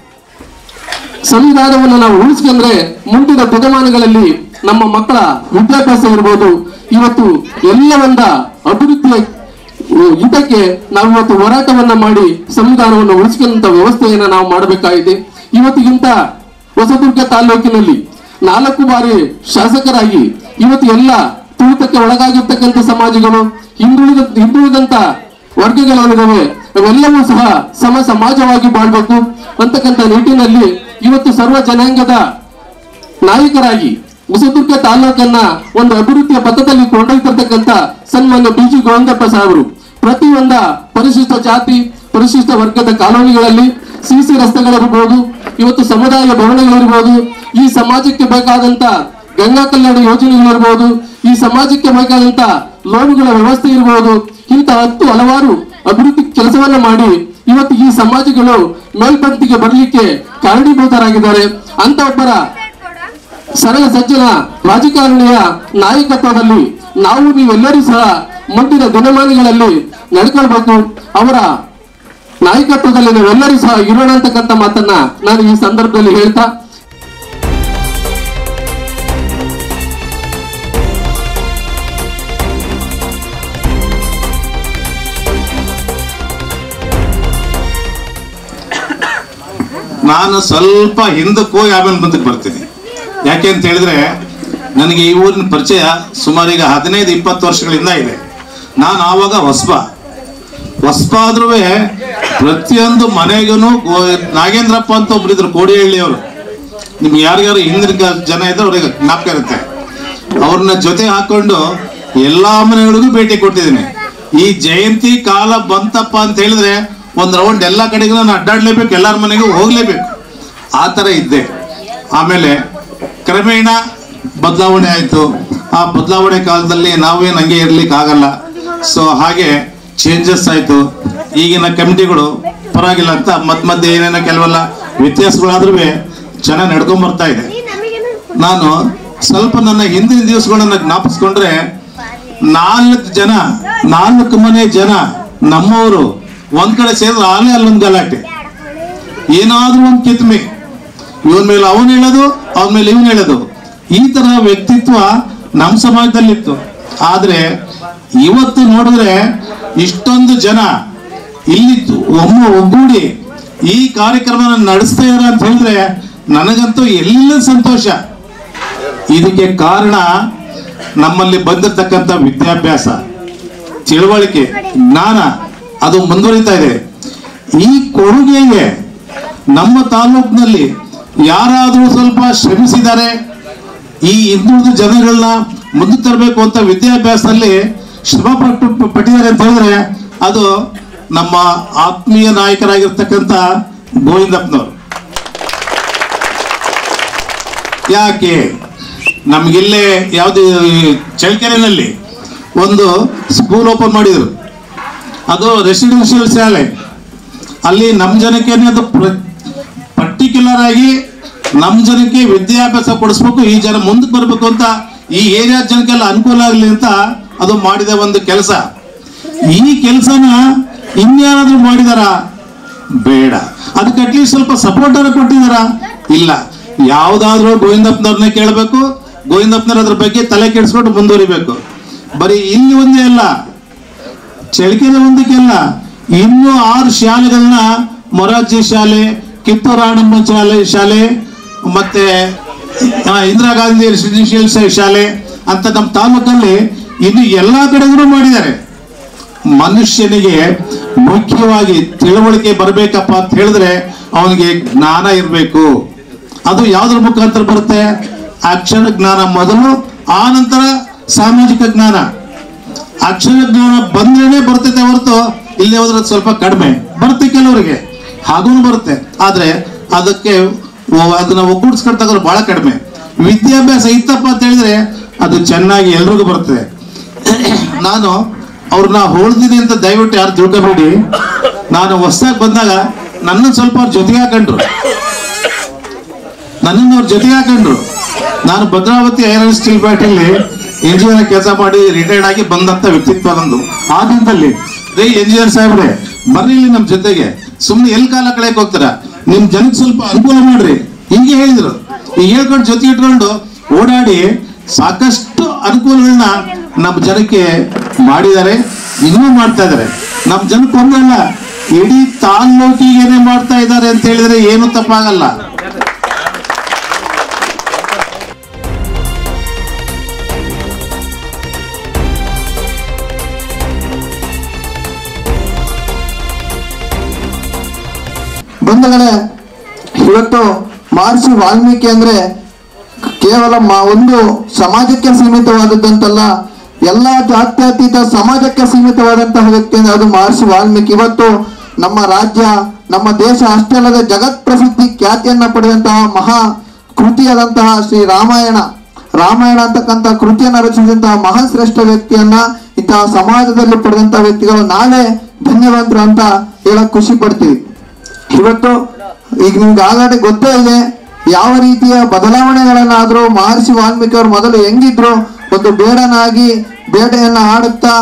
ಸಂವಿಧಾನವನ್ನು ನಾವು ಉಳಿಸ್ಕೊಂಡ್ರೆ ಮುಂದಿನ ದಿನಮಾನಗಳಲ್ಲಿ ನಮ್ಮ ಮಕ್ಕಳ ವಿದ್ಯಾಭ್ಯಾಸ ಇರ್ಬೋದು ಇವತ್ತು ಎಲ್ಲವಂದ ಅಭಿವೃದ್ಧಿಯ ಇದಕ್ಕೆ ನಾವು ಇವತ್ತು ಹೋರಾಟವನ್ನ ಮಾಡಿ ಸಂವಿಧಾನವನ್ನು ಉಳಿಸ್ಕೊಂಡಂತ ವ್ಯವಸ್ಥೆಯನ್ನ ನಾವು ಮಾಡಬೇಕಾಗಿದೆ ಇವತ್ತಿಗಿಂತ ಹೊಸದುರ್ಗ ತಾಲೂಕಿನಲ್ಲಿ ನಾಲ್ಕು ಬಾರಿ ಶಾಸಕರಾಗಿ ಇವತ್ತು ಎಲ್ಲ ತುಳಿತಕ್ಕೆ ಒಳಗಾಗಿರ್ತಕ್ಕಂಥ ಸಮಾಜಗಳು ಹಿಂದುಳಿದ ಹಿಂದುಳಿದಂತ ವರ್ಗಗಳೇನಿದಾವೆ ಅವೆಲ್ಲವೂ ಸಹ ಸಮ ಸಮಾಜವಾಗಿ ಬಾಳ್ಬೇಕು ಅಂತಕ್ಕಂಥ ನಿಟ್ಟಿನಲ್ಲಿ ಇವತ್ತು ಸರ್ವ ಜನಾಂಗದ ನಾಯಕರಾಗಿ ಹೊಸದುರ್ಗ ತಾಲೂಕನ್ನ ಒಂದು ಅಭಿವೃದ್ಧಿಯ ಪಥದಲ್ಲಿ ಕೊಂಡೊಯ್ತಿರ್ತಕ್ಕಂಥ ಸನ್ಮಾನ್ಯ ಬಿ ಜಿ ಗೋವಿಂದಪ್ಪ ಸಾಹೇಬರು ಪ್ರತಿಯೊಂದ ಪರಿಶಿಷ್ಟ ಜಾತಿ ಪರಿಶಿಷ್ಟ ವರ್ಗದ ಕಾಲೋನಿಗಳಲ್ಲಿ ಸಿಸಿ ರಸ್ತೆಗಳಿರ್ಬೋದು ಇವತ್ತು ಸಮುದಾಯ ಭವನಗಳಿರ್ಬೋದು ಈ ಸಮಾಜಕ್ಕೆ ಬೇಕಾದಂತ ಗಂಗಾ ಕಲ್ಯಾಣ ಯೋಜನೆಗಳಿರ್ಬೋದು ಈ ಸಮಾಜಕ್ಕೆ ಬೇಕಾದಂತ ಲೋನ್ಗಳ ವ್ಯವಸ್ಥೆ ಇರ್ಬೋದು ಇಂಥ ಹತ್ತು ಹಲವಾರು ಅಭಿವೃದ್ಧಿ ಕೆಲಸವನ್ನ ಮಾಡಿ ಇವತ್ತು ಈ ಸಮಾಜಗಳು ಮೇಲ್ಪಂಕ್ತಿಗೆ ಬರಲಿಕ್ಕೆ ಕಾರಣೀಭೂತರಾಗಿದ್ದಾರೆ ಅಂತ ಒಬ್ಬರ ಸರಳ ಸಜ್ಜನ ರಾಜಕಾರಣಿಯ ನಾಯಕತ್ವದಲ್ಲಿ ನಾವು ನೀವೆಲ್ಲರೂ ಸಹ ಮುಂದಿನ ದಿನಮಾನಗಳಲ್ಲಿ ನಡ್ಕೊಳ್ಬೇಕು ಅವರ ನಾಯಕತ್ವದಲ್ಲಿ ನಾವೆಲ್ಲರೂ ಸಹ ಇರೋಣ ಅಂತಕ್ಕಂಥ ಮಾತನ್ನ ನಾನು ಈ ಸಂದರ್ಭದಲ್ಲಿ ಹೇಳ್ತಾ ನಾನು ಸ್ವಲ್ಪ ಹಿಂದಕ್ಕೆ ಹೋಗಿ ಆಮೇಲೆ ಮುಂದಕ್ಕೆ ಬರ್ತೀನಿ ಯಾಕೆ ಅಂತ ಹೇಳಿದ್ರೆ ನನಗೆ ಈ ಊರಿನ ಪರಿಚಯ ಸುಮಾರು ಈಗ ಹದಿನೈದು ಇಪ್ಪತ್ತು ವರ್ಷಗಳಿಂದ ಇದೆ ನಾನು ಆವಾಗ ಹೊಸಬ ಹೊಸಬ ಆದ್ರೂ ಪ್ರತಿಯೊಂದು ಮನೆಗೂ ನಾಗೇಂದ್ರಪ್ಪ ಅಂತ ಒಬ್ರಿದ್ರು ಕೋಡಿಹಳ್ಳಿಯವರು ನಿಮ್ಗೆ ಯಾರ್ಯಾರು ಹಿಂದಿನ ಕ- ಜನ ಇದ್ರೆ ಅವ್ರಿಗೆ ಜ್ಞಾಪಕ ಇರುತ್ತೆ ಅವ್ರನ್ನ ಜೊತೆ ಹಾಕೊಂಡು ಎಲ್ಲಾ ಮನೆಗಳಿಗೂ ಭೇಟಿ ಕೊಟ್ಟಿದ್ದೀನಿ ಈ ಜಯಂತಿ ಕಾಲ ಬಂತಪ್ಪ ಅಂತ ಹೇಳಿದ್ರೆ ಒಂದ್ ರೌಂಡ್ ಎಲ್ಲ ಕಡೆಗೂ ನಾನು ಅಡ್ಡಾಡ್ಲೇಬೇಕು ಎಲ್ಲಾರ ಮನೆಗೂ ಹೋಗ್ಲೇಬೇಕು ಆ ಥರ ಇದ್ದೆ ಆಮೇಲೆ ಕ್ರಮೇಣ ಬದಲಾವಣೆ ಆಯಿತು ಆ ಬದಲಾವಣೆ ಕಾಲದಲ್ಲಿ ನಾವೇನು ಹಂಗೆ ಇರ್ಲಿಕ್ಕೆ ಆಗಲ್ಲ ಸೊ ಹಾಗೆ ಚೇಂಜಸ್ ಆಯಿತು ಈಗಿನ ಕಮಿಟಿಗಳು ಪರವಾಗಿಲ್ಲ ಅಂತ ಮಧ್ಯ ಮಧ್ಯೆ ಏನೇನೋ ಕೆಲವೆಲ್ಲ ವ್ಯತ್ಯಾಸಗಳಾದ್ರೂ ಚೆನ್ನಾಗಿ ನಡ್ಕೊಂಡ್ ಬರ್ತಾ ಇದೆ ನಾನು ಸ್ವಲ್ಪ ನನ್ನ ಹಿಂದಿನ ದಿವಸಗಳನ್ನ ಜ್ಞಾಪಿಸ್ಕೊಂಡ್ರೆ ನಾಲ್ಕು ಜನ ನಾಲ್ಕು ಮನೆ ಜನ ನಮ್ಮವರು ಒಂದ್ ಕಡೆ ಸೇರಿದ್ರೆ ಆಲೇ ಅಲ್ಲೊಂದು ಗಲಾಟೆ ಏನಾದ್ರೂ ಒಂದು ಕಿತ್ಮೆ ಇವನ್ ಮೇಲೆ ಅವನ್ ಹೇಳೋದು ಅವನ ಮೇಲೆ ಇವನ್ ಹೇಳೋದು ಈ ತರ ವ್ಯಕ್ತಿತ್ವ ನಮ್ಮ ಸಮಾಜದಲ್ಲಿತ್ತು ಆದ್ರೆ ಇವತ್ತು ನೋಡಿದ್ರೆ ಇಷ್ಟೊಂದು ಜನ ಇಲ್ಲಿ ಒಮ್ಮ ಒಗ್ಗೂಡಿ ಈ ಕಾರ್ಯಕ್ರಮ ನಡೆಸ್ತಾ ಇದಾರೆ ಅಂತ ಹೇಳಿದ್ರೆ ನನಗಂತೂ ಎಲ್ಲ ಸಂತೋಷ ಇದಕ್ಕೆ ಕಾರಣ ನಮ್ಮಲ್ಲಿ ಬಂದಿರತಕ್ಕಂಥ ವಿದ್ಯಾಭ್ಯಾಸ ತಿಳುವಳಿಕೆ ಜ್ಞಾನ ಅದು ಮುಂದುವರಿತಾ ಇದೆ ಈ ಕೊಡುಗೆಗೆ ನಮ್ಮ ತಾಲೂಕಿನಲ್ಲಿ ಯಾರಾದರೂ ಸ್ವಲ್ಪ ಶ್ರಮಿಸಿದ್ದಾರೆ ಈ ಹಿಂದುಳಿದ ಜನಗಳನ್ನ ಮುಂದೆ ತರಬೇಕು ಅಂತ ವಿದ್ಯಾಭ್ಯಾಸದಲ್ಲಿ ಶ್ರಮ ಪಟ್ಟು ಪಟ್ಟಿದ್ದಾರೆ ಅಂತ ಹೇಳಿದ್ರೆ ಅದು ನಮ್ಮ ಆತ್ಮೀಯ ನಾಯಕರಾಗಿರ್ತಕ್ಕಂಥ ಗೋವಿಂದಪ್ಪನವರು ಯಾಕೆ ನಮಗಿಲ್ಲೇ ಯಾವುದು ಚಳ್ಳಕೆರೆನಲ್ಲಿ ಒಂದು ಸ್ಕೂಲ್ ಓಪನ್ ಮಾಡಿದರು ಅದು ರೆಸಿಡೆನ್ಷಿಯಲ್ ಶಾಲೆ ಅಲ್ಲಿ ನಮ್ಮ ಜನಕ್ಕೇನೆ ಅದು ಪರ್ಟಿಕ್ಯುಲರ್ ಆಗಿ ನಮ್ಮ ಜನಕ್ಕೆ ವಿದ್ಯಾಭ್ಯಾಸ ಕೊಡಿಸ್ಬೇಕು ಈ ಜನ ಮುಂದಕ್ಕೆ ಬರಬೇಕು ಅಂತ ಈ ಏರಿಯಾ ಜನಕ್ಕೆಲ್ಲ ಅನುಕೂಲ ಆಗಲಿ ಅಂತ ಅದು ಮಾಡಿದ ಒಂದು ಕೆಲಸ ಈ ಕೆಲಸನ ಇನ್ಯಾರಾದ್ರೂ ಮಾಡಿದಾರ ಬೇಡ ಅದಕ್ಕೆ ಅಟ್ಲೀಸ್ಟ್ ಸ್ವಲ್ಪ ಸಪೋರ್ಟ್ ಅನ್ನು ಕೊಟ್ಟಿದಾರ ಇಲ್ಲ ಯಾವ್ದಾದ್ರೂ ಗೋವಿಂದಪ್ಪನವ್ರನ್ನ ಕೇಳಬೇಕು ಗೋವಿಂದಪ್ಪನವ್ರ ಅದ್ರ ಬಗ್ಗೆ ತಲೆ ಕೆಡಿಸ್ಕೊಂಡು ಮುಂದುವರಿಬೇಕು ಬರೀ ಇಲ್ಲಿ ಒಂದೇ ಅಲ್ಲ ಚಳಿಕೆರೆ ಒಂದಕ್ಕೆ ಅಲ್ಲ ಇನ್ನೂ ಆರು ಶಾಲೆಗಳನ್ನ ಮೊರಾರ್ಜಿ ಶಾಲೆ ಕಿತ್ತೂರಾಣಮ್ಮ ಶಾಲೆ ಶಾಲೆ ಮತ್ತೆ ಆ, ಇಂದಿರಾ ಗಾಂಧಿ ರೆಸಿಡೆನ್ಷಿಯಲ್ ಶಾಲೆ ಅಂತ ನಮ್ಮ ತಾಲೂಕಲ್ಲಿ ಇನ್ನು ಎಲ್ಲಾ ಕಡೆಗೂ ಮಾಡಿದ್ದಾರೆ ಮನುಷ್ಯನಿಗೆ ಮುಖ್ಯವಾಗಿ ತಿಳುವಳಿಕೆ ಬರಬೇಕಪ್ಪ ಅಂತ ಹೇಳಿದ್ರೆ ಅವನಿಗೆ ಜ್ಞಾನ ಇರಬೇಕು ಅದು ಯಾವ್ದ್ರ ಮುಖಾಂತರ ಬರುತ್ತೆ ಅಕ್ಷರ ಜ್ಞಾನ ಮೊದಲು ಆ ನಂತರ ಸಾಮಾಜಿಕ ಜ್ಞಾನ ಅಕ್ಷರ ಜ್ಞಾನ ಬಂದ್ರೇನೆ ಬರ್ತೈತೆ ಹೊರತು ಇಲ್ಲಿ ಹೋದ್ರೆ ಅದು ಸ್ವಲ್ಪ ಕಡಿಮೆ ಬರುತ್ತೆ ಕೆಲವರಿಗೆ ಹಾಗೂ ಬರುತ್ತೆ ಆದ್ರೆ ಅದಕ್ಕೆ ಒ- ಅದನ್ನ ಒಗ್ಗೂಡಿಸ್ಕೊಂಡು ತಗೋದು ಬಹಳ ಕಡಿಮೆ ವಿದ್ಯಾಭ್ಯಾಸ ಇತ್ತಪ್ಪ ಅಂತ ಹೇಳಿದ್ರೆ ಅದು ಚೆನ್ನಾಗಿ ಎಲ್ರಿಗೂ ಬರ್ತದೆ ನಾನು ಅವ್ರನ್ನ ಹೋಳ್ದಿನಿ ಅಂತ ದಯವಿಟ್ಟು ಯಾರು ತಿಳ್ಕೊಬೇಡಿ ನಾನು ಹೊಸದಾಗಿ ಬಂದಾಗ ನನ್ನ ಸ್ವಲ್ಪ ಅವ್ರ ಜೊತೆಗೆ ಹಾಕೊಂಡ್ರು ನನ್ನನ್ನು ಅವ್ರ ಜೊತೆಗೆ ಹಾಕೊಂಡ್ರು ನಾನು ಭದ್ರಾವತಿ ಐರನ್ ಸ್ಟೀಲ್ ಫ್ಯಾಕ್ಟ್ರಿಲಿ ಇಂಜಿನಿಯರ್ ಕೆಲಸ ಮಾಡಿ ರಿಟೈರ್ಡ್ ಆಗಿ ಬಂದಂತ ವ್ಯಕ್ತಿತ್ವ ನಂದು ಆ ದಿನದಲ್ಲಿ ರೇ ಇಂಜಿನಿಯರ್ ಸಾಹೇಬ್ರೆ ಬರ್ರಿ ಇಲ್ಲಿ ನಮ್ಮ ಜೊತೆಗೆ ಸುಮ್ಮನೆ ಎಲ್ಲಿ ಕಾಲ ಕಳೆಯಕ್ ಹೋಗ್ತಾರ ನಿಮ್ ಜನಕ್ಕೆ ಸ್ವಲ್ಪ ಅನುಕೂಲ ಮಾಡ್ರಿ ಹಿಂಗೆ ಹೇಳಿದ್ರು ಈಗ ಹೇಳ್ಕೊಂಡು ಜೊತೆ ಇಟ್ಕೊಂಡು ಓಡಾಡಿ ಸಾಕಷ್ಟು ಅನುಕೂಲಗಳನ್ನ ನಮ್ಮ ಜನಕ್ಕೆ ಮಾಡಿದ್ದಾರೆ ಇನ್ನೂ ಮಾಡ್ತಾ ಇದ್ದಾರೆ ನಮ್ಮ ಜನಕ್ಕೆ ಒಂದಲ್ಲ ಇಡೀ ತಾಲ್ಲೂಕಿಗೇನೆ ಮಾಡ್ತಾ ಇದ್ದಾರೆ ಅಂತ ಹೇಳಿದ್ರೆ ಏನು ತಪ್ಪಾಗಲ್ಲ ಬಂಧುಗಳೇ ಇವತ್ತು ಮಹರ್ಷಿ ವಾಲ್ಮೀಕಿ ಅಂದ್ರೆ ಕೇವಲ ಮ- ಒಂದು ಸಮಾಜಕ್ಕೆ ಸೀಮಿತವಾದದ್ದಂತಲ್ಲ ಎಲ್ಲ ಜಾತ್ಯತೀತ ಸಮಾಜಕ್ಕೆ ಸೀಮಿತವಾದಂತಹ ವ್ಯಕ್ತಿ ಅಂದ್ರೆ ಅದು ಮಹರ್ಷಿ ವಾಲ್ಮೀಕಿ ಇವತ್ತು ನಮ್ಮ ರಾಜ್ಯ ನಮ್ಮ ದೇಶ ಅಷ್ಟೇ ಅಲ್ಲದೆ ಜಗತ್ ಪ್ರಸಿದ್ಧಿ ಖ್ಯಾತಿಯನ್ನ ಪಡೆದಂತಹ ಮಹಾ ಕೃತಿಯಾದಂತಹ ಶ್ರೀ ರಾಮಾಯಣ ರಾಮಾಯಣ ಅಂತಕ್ಕಂಥ ಕೃತಿಯನ್ನ ರಚಿಸಿದಂತಹ ಮಹಾನ್ ಶ್ರೇಷ್ಠ ವ್ಯಕ್ತಿಯನ್ನ ಇಂತಹ ಸಮಾಜದಲ್ಲಿ ಪಡೆದಂತಹ ವ್ಯಕ್ತಿಗಳು ನಾವೇ ಧನ್ಯವಂತರು ಅಂತ ಹೇಳಕ್ ಖುಷಿ ಪಡ್ತೀವಿ ಇವತ್ತು ಈಗ ನಿಮ್ಗೆ ಆಲ್ರೆಡಿ ಗೊತ್ತೇ ಇದೆ ಯಾವ ರೀತಿಯ ಬದಲಾವಣೆಗಳನ್ನಾದ್ರೂ ಮಹರ್ಷಿ ವಾಲ್ಮೀಕಿ ಅವರು ಮೊದಲು ಹೆಂಗಿದ್ರು ಒಂದು ಬೇಡನಾಗಿ ಬೇಟೆಯನ್ನ ಆಡುತ್ತಾ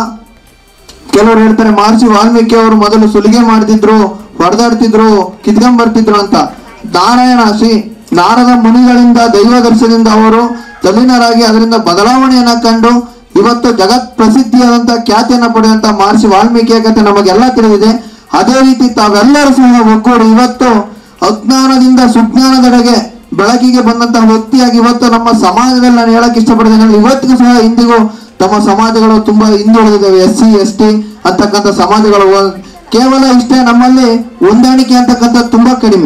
ಕೆಲವರು ಹೇಳ್ತಾರೆ ಮಹರ್ಷಿ ವಾಲ್ಮೀಕಿ ಅವರು ಮೊದಲು ಸುಲಿಗೆ ಮಾಡ್ತಿದ್ರು ಹೊಡೆದಾಡ್ತಿದ್ರು ಕಿತ್ಕೊಂಡ್ ಬರ್ತಿದ್ರು ಅಂತ ನಾರಾಯಣ ಶ್ರೀ ನಾರದ ಮುನಿಗಳಿಂದ ದೈವ ದರ್ಶನದಿಂದ ಅವರು ತಲ್ಲೀನರಾಗಿ ಅದರಿಂದ ಬದಲಾವಣೆಯನ್ನ ಕಂಡು ಇವತ್ತು ಜಗತ್ ಪ್ರಸಿದ್ಧಿಯಾದಂತಹ ಖ್ಯಾತಿಯನ್ನ ಪಡೆದಂತ ಮಹರ್ಷಿ ವಾಲ್ಮೀಕಿಯ ಕಥೆ ನಮಗೆಲ್ಲ ತಿಳಿದಿದೆ ಅದೇ ರೀತಿ ತಾವೆಲ್ಲರೂ ಸಹ ಒಗ್ಗೂಡಿ ಇವತ್ತು ಅಜ್ಞಾನದಿಂದ ಸುಜ್ಞಾನದೆಡೆಗೆ ಬೆಳಕಿಗೆ ಬಂದಂತಹ ವ್ಯಕ್ತಿಯಾಗಿ ಇವತ್ತು ನಮ್ಮ ಸಮಾಜದಲ್ಲಿ ನಾನು ಹೇಳಕ್ ಇಷ್ಟಪಡ್ತೇನೆ ಅಂದ್ರೆ ಇವತ್ತಿಗೂ ಸಹ ಇಂದಿಗೂ ತಮ್ಮ ಸಮಾಜಗಳು ತುಂಬಾ ಹಿಂದುಳಿದಿದ್ದಾವೆ ಎಸ್ ಸಿ ಎಸ್ ಟಿ ಅಂತಕ್ಕಂಥ ಸಮಾಜಗಳು ಒ- ಕೇವಲ ಇಷ್ಟೇ ನಮ್ಮಲ್ಲಿ ಹೊಂದಾಣಿಕೆ ಅಂತಕ್ಕಂಥದ್ದು ತುಂಬಾ ಕಡಿಮೆ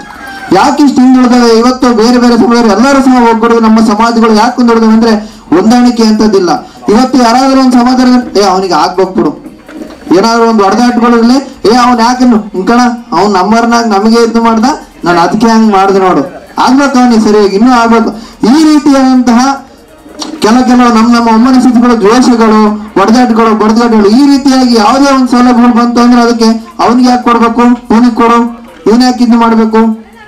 ಯಾಕೆ ಇಷ್ಟು ಹಿಂದುಳಿದವೆ ಇವತ್ತು ಬೇರೆ ಬೇರೆ ಸಮಾಜರು ಎಲ್ಲರೂ ಸಹ ಒಗ್ಗೂಡಿ ನಮ್ಮ ಸಮಾಜಗಳು ಯಾಕೆ ಹಿಂದುಳಿದವೆ ಅಂದ್ರೆ ಹೊಂದಾಣಿಕೆ ಅಂತದಿಲ್ಲ ಇವತ್ತು ಯಾರಾದ್ರೂ ಒಂದು ಸಮಾಜದಲ್ಲಿ ಏ ಅವನಿಗೆ ಆಗ್ಬೇಕು ಬಿಡು ಏನಾದ್ರು ಒಂದು ಹೊಡೆದಾಟಗಳಲ್ಲಿ ಏ ಅವ್ನ್ ಯಾಕೆ ಕಣ ಅವ್ನ್ ನಮ್ಮರ್ನಾಗ ನಮಗೆ ಇದು ಮಾಡ್ದ ನಾನು ಅದಕ್ಕೆ ಹಂಗ್ ಮಾಡ್ದೆ ನೋಡು ಆಗ್ಬೇಕು ಅವನಿಗೆ ಸರಿಯಾಗಿ ಇನ್ನೂ ಆಗ್ಬೇಕು ಈ ರೀತಿಯಾದಂತಹ ಕೆಲ ಕೆಲವು ನಮ್ಮ ನಮ್ಮ ಅಮ್ಮನ ಸ್ಥಿತಿಗಳು ದ್ವೇಷಗಳು ಒಡೆದಾಟಗಳು ಬಡದಾಟಗಳು ಈ ರೀತಿಯಾಗಿ ಯಾವುದೇ ಒಂದು ಸೌಲಭ್ಯಗಳು ಬಂತು ಅಂದ್ರೆ ಅದಕ್ಕೆ ಅವನಿಗೆ ಯಾಕೆ ಕೊಡ್ಬೇಕು ಇವನಿಗೆ ಕೊಡು ಇವನ್ ಯಾಕೆ ಇದು ಮಾಡ್ಬೇಕು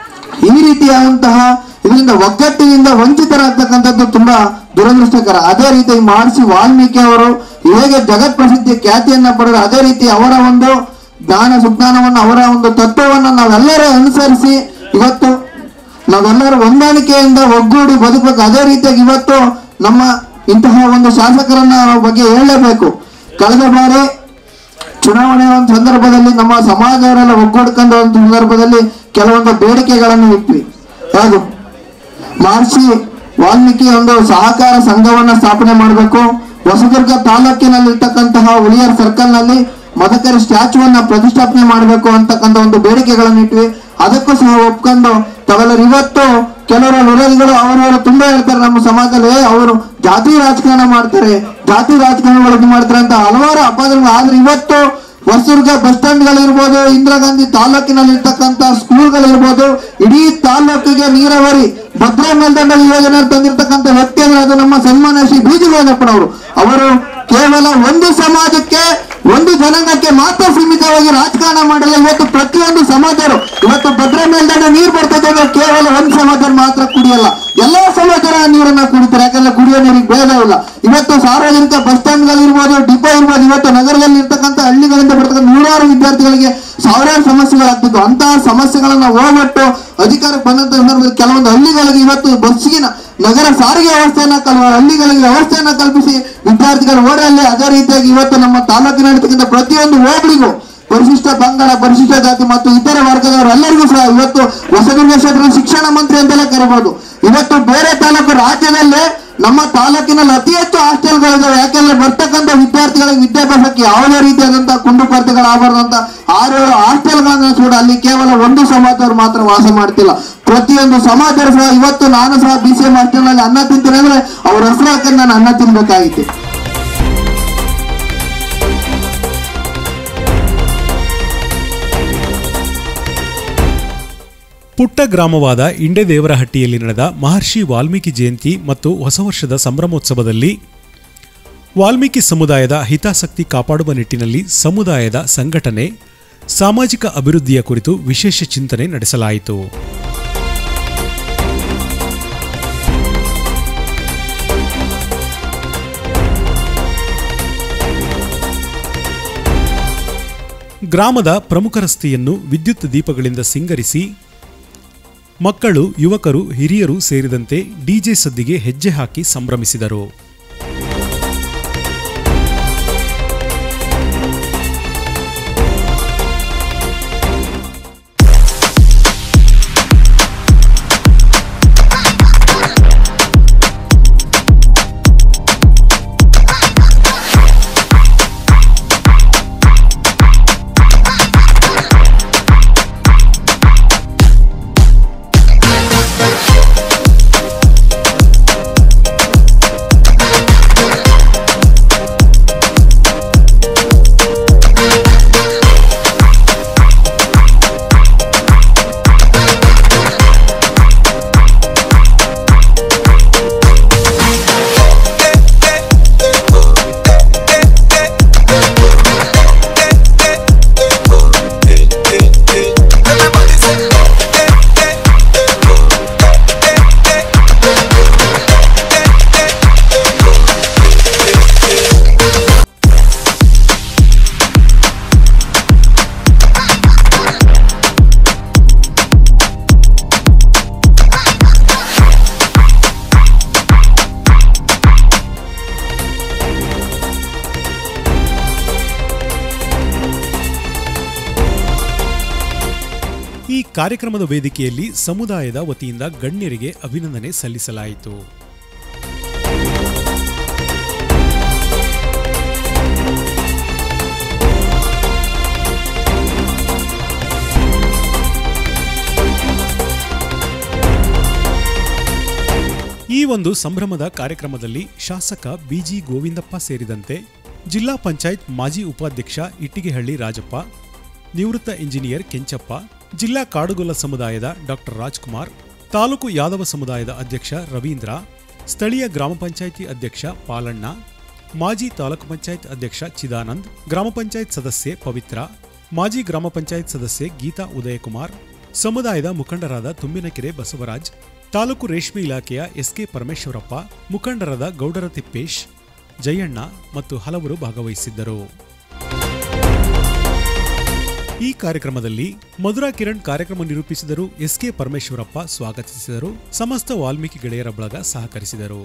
ಈ ರೀತಿಯಾದಂತಹ ಇದರಿಂದ ಒಗ್ಗಟ್ಟಿನಿಂದ ವಂಚಿತರಾಗ್ತಕ್ಕಂಥದ್ದು ತುಂಬಾ ದುರದೃಷ್ಟಕರ ಅದೇ ರೀತಿ ಮಹರ್ಷಿ ವಾಲ್ಮೀಕಿ ಅವರು ಹೇಗೆ ಜಗತ್ ಪ್ರಸಿದ್ಧಿ ಖ್ಯಾತಿಯನ್ನ ಪಡೆದ್ರು ಅದೇ ರೀತಿ ಅವರ ಒಂದು ಜ್ಞಾನ ಸುಜ್ಞಾನವನ್ನು ಅವರ ಒಂದು ತತ್ವವನ್ನು ನಾವೆಲ್ಲರೂ ಅನುಸರಿಸಿ ಇವತ್ತು ನಾವೆಲ್ಲರೂ ಹೊಂದಾಣಿಕೆಯಿಂದ ಒಗ್ಗೂಡಿ ಬದುಕಬೇಕು ಅದೇ ರೀತಿಯಾಗಿ ಇವತ್ತು ನಮ್ಮ ಇಂತಹ ಒಂದು ಶಾಸಕರನ್ನ ಬಗ್ಗೆ ಹೇಳಲೇಬೇಕು ಕಳೆದ ಬಾರಿ ಚುನಾವಣೆ ಒಂದು ಸಂದರ್ಭದಲ್ಲಿ ನಮ್ಮ ಸಮಾಜವರೆಲ್ಲ ಒಗ್ಗೂಡ್ಕೊಂಡ ಒಂದು ಸಂದರ್ಭದಲ್ಲಿ ಕೆಲವೊಂದು ಬೇಡಿಕೆಗಳನ್ನು ಇಟ್ವಿ ಯಾವುದು ಮಹರ್ಷಿ ವಾಲ್ಮೀಕಿ ಒಂದು ಸಹಕಾರ ಸಂಘವನ್ನ ಸ್ಥಾಪನೆ ಮಾಡಬೇಕು ಹೊಸದುರ್ಗ ತಾಲೂಕಿನಲ್ಲಿರ್ತಕ್ಕಂತಹ ಉಳಿಯರ್ ಸರ್ಕಲ್ ನಲ್ಲಿ ಮದಕರಿ ಸ್ಟ್ಯಾಚುವನ್ನ ಪ್ರತಿಷ್ಠಾಪನೆ ಮಾಡಬೇಕು ಅಂತಕ್ಕಂಥ ಒಂದು ಬೇಡಿಕೆಗಳನ್ನು ಇಟ್ವಿ ಅದಕ್ಕೂ ಸಹ ಒಪ್ಕೊಂಡು ತಾವೆಲ್ಲರೂ ಇವತ್ತು ಕೆಲವರ ವಿರೋಧಿಗಳು ಅವರವರು ತುಂಬಾ ಹೇಳ್ತಾರೆ ನಮ್ಮ ಸಮಾಜದಲ್ಲಿ ಅವರು ಜಾತಿ ರಾಜಕಾರಣ ಮಾಡ್ತಾರೆ ಜಾತಿ ರಾಜಕಾರಣಗಳು ಇದು ಮಾಡ್ತಾರೆ ಅಂತ ಹಲವಾರು ಅಪಾದನೆಗಳು ಆದ್ರೆ ಇವತ್ತು ಹೊಸದುರ್ಗ ಬಸ್ ಸ್ಟ್ಯಾಂಡ್ಗಳಿರ್ಬೋದು ಇಂದಿರಾ ಗಾಂಧಿ ತಾಲೂಕಿನಲ್ಲಿ ಇರ್ತಕ್ಕಂಥ ಸ್ಕೂಲ್ಗಳಿರ್ಬೋದು ಇಡೀ ತಾಲೂಕಿಗೆ ನೀರಾವರಿ ಭದ್ರಾ ಮೇಲ್ದಂಡ ಯೋಜನೆ ತಂದಿರ್ತಕ್ಕಂಥ ವ್ಯಕ್ತಿ ಅಂದ್ರೆ ಅದು ನಮ್ಮ ಸನ್ಮಾನ್ಯ ಶ್ರೀ ಬೀಜಿ ಗೋವಿಂದಪ್ಪನವರು ಅವರು ಕೇವಲ ಒಂದು ಸಮಾಜಕ್ಕೆ ಒಂದು ಜನಾಂಗಕ್ಕೆ ಮಾತ್ರ ಸೀಮಿತವಾಗಿ ರಾಜಕಾರಣ ಮಾಡಲ್ಲ ಇವತ್ತು ಪ್ರತಿಯೊಂದು ಸಮಾಜರು ಇವತ್ತು ಭದ್ರಾ ಮೇಲ್ದಂಡ ನೀರು ಬರ್ತದೆ ಅಂದ್ರೆ ಕೇವಲ ಒಂದು ಸಮಾಜ ಮಾತ್ರ ಕುಡಿಯಲ್ಲ ಎಲ್ಲಾ ಸಮಾಜರ ನೀರನ್ನ ಕುಡಿತಾರೆ ಯಾಕಂದ್ರೆ ಕುಡಿಯೋ ನೀರಿಗೆ ಭೇದ ಇಲ್ಲ ಇವತ್ತು ಸಾರ್ವಜನಿಕ ಬಸ್ ಸ್ಟ್ಯಾಂಡ್ಗಳಿರ್ಬೋದು ಡಿಪೋ ಇರ್ಬೋದು ಇವತ್ತು ನಗರದಲ್ಲಿ ಇರ್ತಕ್ಕಂಥ ಹಳ್ಳಿಗಳಿಂದ ಬರ್ತಕ್ಕಂಥ ನೂರಾರು ವಿದ್ಯಾರ್ಥಿಗಳಿಗೆ ಸಾವಿರಾರು ಸಮಸ್ಯೆಗಳಾಗ್ತಿದ್ವು ಅಂತಹ ಸಮಸ್ಯೆಗಳನ್ನ ಹೋಗ್ಬಿಟ್ಟು ಅಧಿಕಾರಕ್ಕೆ ಬಂದಂತ ಸಂದರ್ಭದಲ್ಲಿ ಕೆಲವೊಂದು ಹಳ್ಳಿಗಳಿಗೆ ಇವತ್ತು ಬಸ್ಸಿನ ನಗರ ಸಾರಿಗೆ ವ್ಯವಸ್ಥೆಯನ್ನ ಕಲ್ ಹಳ್ಳಿಗಳಿಗೆ ವ್ಯವಸ್ಥೆಯನ್ನ ಕಲ್ಪಿಸಿ ವಿದ್ಯಾರ್ಥಿಗಳು ಓಡಲ್ಲಿ ಅದೇ ರೀತಿಯಾಗಿ ಇವತ್ತು ನಮ್ಮ ತಾಲೂಕಿನಲ್ಲಿರ್ತಕ್ಕಂಥ ಪ್ರತಿಯೊಂದು ಹೋಬಳಿಗೂ ಪರಿಶಿಷ್ಟ ಪಂಗಡ ಪರಿಶಿಷ್ಟ ಜಾತಿ ಮತ್ತು ಇತರೆ ವರ್ಗದವರೆಲ್ಲರಿಗೂ ಸಹ ಇವತ್ತು ಹೊಸದುರ್ಗ ಕ್ಷೇತ್ರದ ಶಿಕ್ಷಣ ಮಂತ್ರಿ ಅಂತೆಲ್ಲ ಕರಿಬಹುದು ಇವತ್ತು ಬೇರೆ ತಾಲೂಕು ರಾಜ್ಯದಲ್ಲೇ ನಮ್ಮ ತಾಲೂಕಿನಲ್ಲಿ ಅತಿ ಹೆಚ್ಚು ಹಾಸ್ಟೆಲ್ಗಳಿದಾವೆ ಯಾಕೆಂದ್ರೆ ಬರ್ತಕ್ಕಂಥ ವಿದ್ಯಾರ್ಥಿಗಳಿಗೆ ವಿದ್ಯಾಭ್ಯಾಸಕ್ಕೆ ಯಾವುದೇ ರೀತಿಯಾದಂತಹ ಕುಂದುಕೊರತೆಗಳಾಗಬಾರ್ದಂತ ಆರು ಏಳು ಹಾಸ್ಟೆಲ್ಗಳನ್ನ ಕೂಡ ಅಲ್ಲಿ ಕೇವಲ ಒಂದು ಸಮಾಜದವರು ಮಾತ್ರ ವಾಸ ಮಾಡ್ತಿಲ್ಲ ಪ್ರತಿಯೊಂದು ಸಮಾಜರು ಸಹ ಇವತ್ತು ನಾನು ಸಹ ಬಿ ಸಿ ಎಂ ಹಾಸ್ಟೆಲ್ನಲ್ಲಿ ಅನ್ನ ತಿಂತೀನಿ ಅಂದ್ರೆ ಅವ್ರ ಹೆಸರು ಹಾಕಿ ನಾನು ಅನ್ನ ತಿನ್ಬೇಕಾಗಿತ್ತು ಪುಟ್ಟ ಗ್ರಾಮವಾದ ಇಂಡೆದೇವರಹಟ್ಟಿಯಲ್ಲಿ ನಡೆದ ಮಹರ್ಷಿ ವಾಲ್ಮೀಕಿ ಜಯಂತಿ ಮತ್ತು ಹೊಸ ವರ್ಷದ ಸಂಭ್ರಮೋತ್ಸವದಲ್ಲಿ ವಾಲ್ಮೀಕಿ ಸಮುದಾಯದ ಹಿತಾಸಕ್ತಿ ಕಾಪಾಡುವ ನಿಟ್ಟಿನಲ್ಲಿ ಸಮುದಾಯದ ಸಂಘಟನೆ ಸಾಮಾಜಿಕ ಅಭಿವೃದ್ಧಿಯ ಕುರಿತು ವಿಶೇಷ ಚಿಂತನೆ ನಡೆಸಲಾಯಿತು ಗ್ರಾಮದ ಪ್ರಮುಖ ರಸ್ತೆಯನ್ನು ವಿದ್ಯುತ್ ದೀಪಗಳಿಂದ ಸಿಂಗರಿಸಿ ಮಕ್ಕಳು ಯುವಕರು ಹಿರಿಯರು ಸೇರಿದಂತೆ ಡಿಜೆ ಸದ್ದಿಗೆ ಹೆಜ್ಜೆ ಹಾಕಿ ಸಂಭ್ರಮಿಸಿದರು ಈ ಕಾರ್ಯಕ್ರಮದ ವೇದಿಕೆಯಲ್ಲಿ ಸಮುದಾಯದ ವತಿಯಿಂದ ಗಣ್ಯರಿಗೆ ಅಭಿನಂದನೆ ಸಲ್ಲಿಸಲಾಯಿತು ಈ ಒಂದು ಸಂಭ್ರಮದ ಕಾರ್ಯಕ್ರಮದಲ್ಲಿ ಶಾಸಕ ಬಿಜಿ ಗೋವಿಂದಪ್ಪ ಸೇರಿದಂತೆ ಜಿಲ್ಲಾ ಪಂಚಾಯತ್ ಮಾಜಿ ಉಪಾಧ್ಯಕ್ಷ ಇಟ್ಟಿಗೆಹಳ್ಳಿ ರಾಜಪ್ಪ ನಿವೃತ್ತ ಇಂಜಿನಿಯರ್ ಕೆಂಚಪ್ಪ ಜಿಲ್ಲಾ ಕಾಡುಗೊಲ್ಲ ಸಮುದಾಯದ ಡಾಕ್ಟರ್ ರಾಜ್ಕುಮಾರ್ ತಾಲೂಕು ಯಾದವ ಸಮುದಾಯದ ಅಧ್ಯಕ್ಷ ರವೀಂದ್ರ ಸ್ಥಳೀಯ ಗ್ರಾಮ ಪಂಚಾಯಿತಿ ಅಧ್ಯಕ್ಷ ಪಾಲಣ್ಣ ಮಾಜಿ ತಾಲೂಕು ಪಂಚಾಯತ್ ಅಧ್ಯಕ್ಷ ಚಿದಾನಂದ್ ಗ್ರಾಮ ಪಂಚಾಯತ್ ಸದಸ್ಯೆ ಪವಿತ್ರ ಮಾಜಿ ಗ್ರಾಮ ಪಂಚಾಯತ್ ಸದಸ್ಯೆ ಗೀತಾ ಉದಯಕುಮಾರ್ ಸಮುದಾಯದ ಮುಖಂಡರಾದ ತುಂಬಿನಕೆರೆ ಬಸವರಾಜ್ ತಾಲೂಕು ರೇಷ್ಮೆ ಇಲಾಖೆಯ ಎಸ್ಕೆ ಪರಮೇಶ್ವರಪ್ಪ ಮುಖಂಡರಾದ ಗೌಡರ ತಿಪ್ಪೇಶ್ ಜಯಣ್ಣ ಮತ್ತು ಹಲವರು ಭಾಗವಹಿಸಿದ್ದರು ಈ ಕಾರ್ಯಕ್ರಮದಲ್ಲಿ ಮಧುರಾ ಕಿರಣ್ ಕಾರ್ಯಕ್ರಮ ನಿರೂಪಿಸಿದರು ಎಸ್ಕೆ ಪರಮೇಶ್ವರಪ್ಪ ಸ್ವಾಗತಿಸಿದರು ಸಮಸ್ತ ವಾಲ್ಮೀಕಿ ಗೆಳೆಯರ ಬಳಗ ಸಹಕರಿಸಿದರು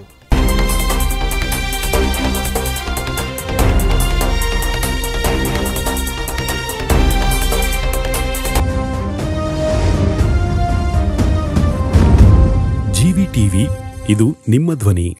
ಜಿವಿ ಟಿವಿ ಇದು ನಿಮ್ಮ ಧ್ವನಿ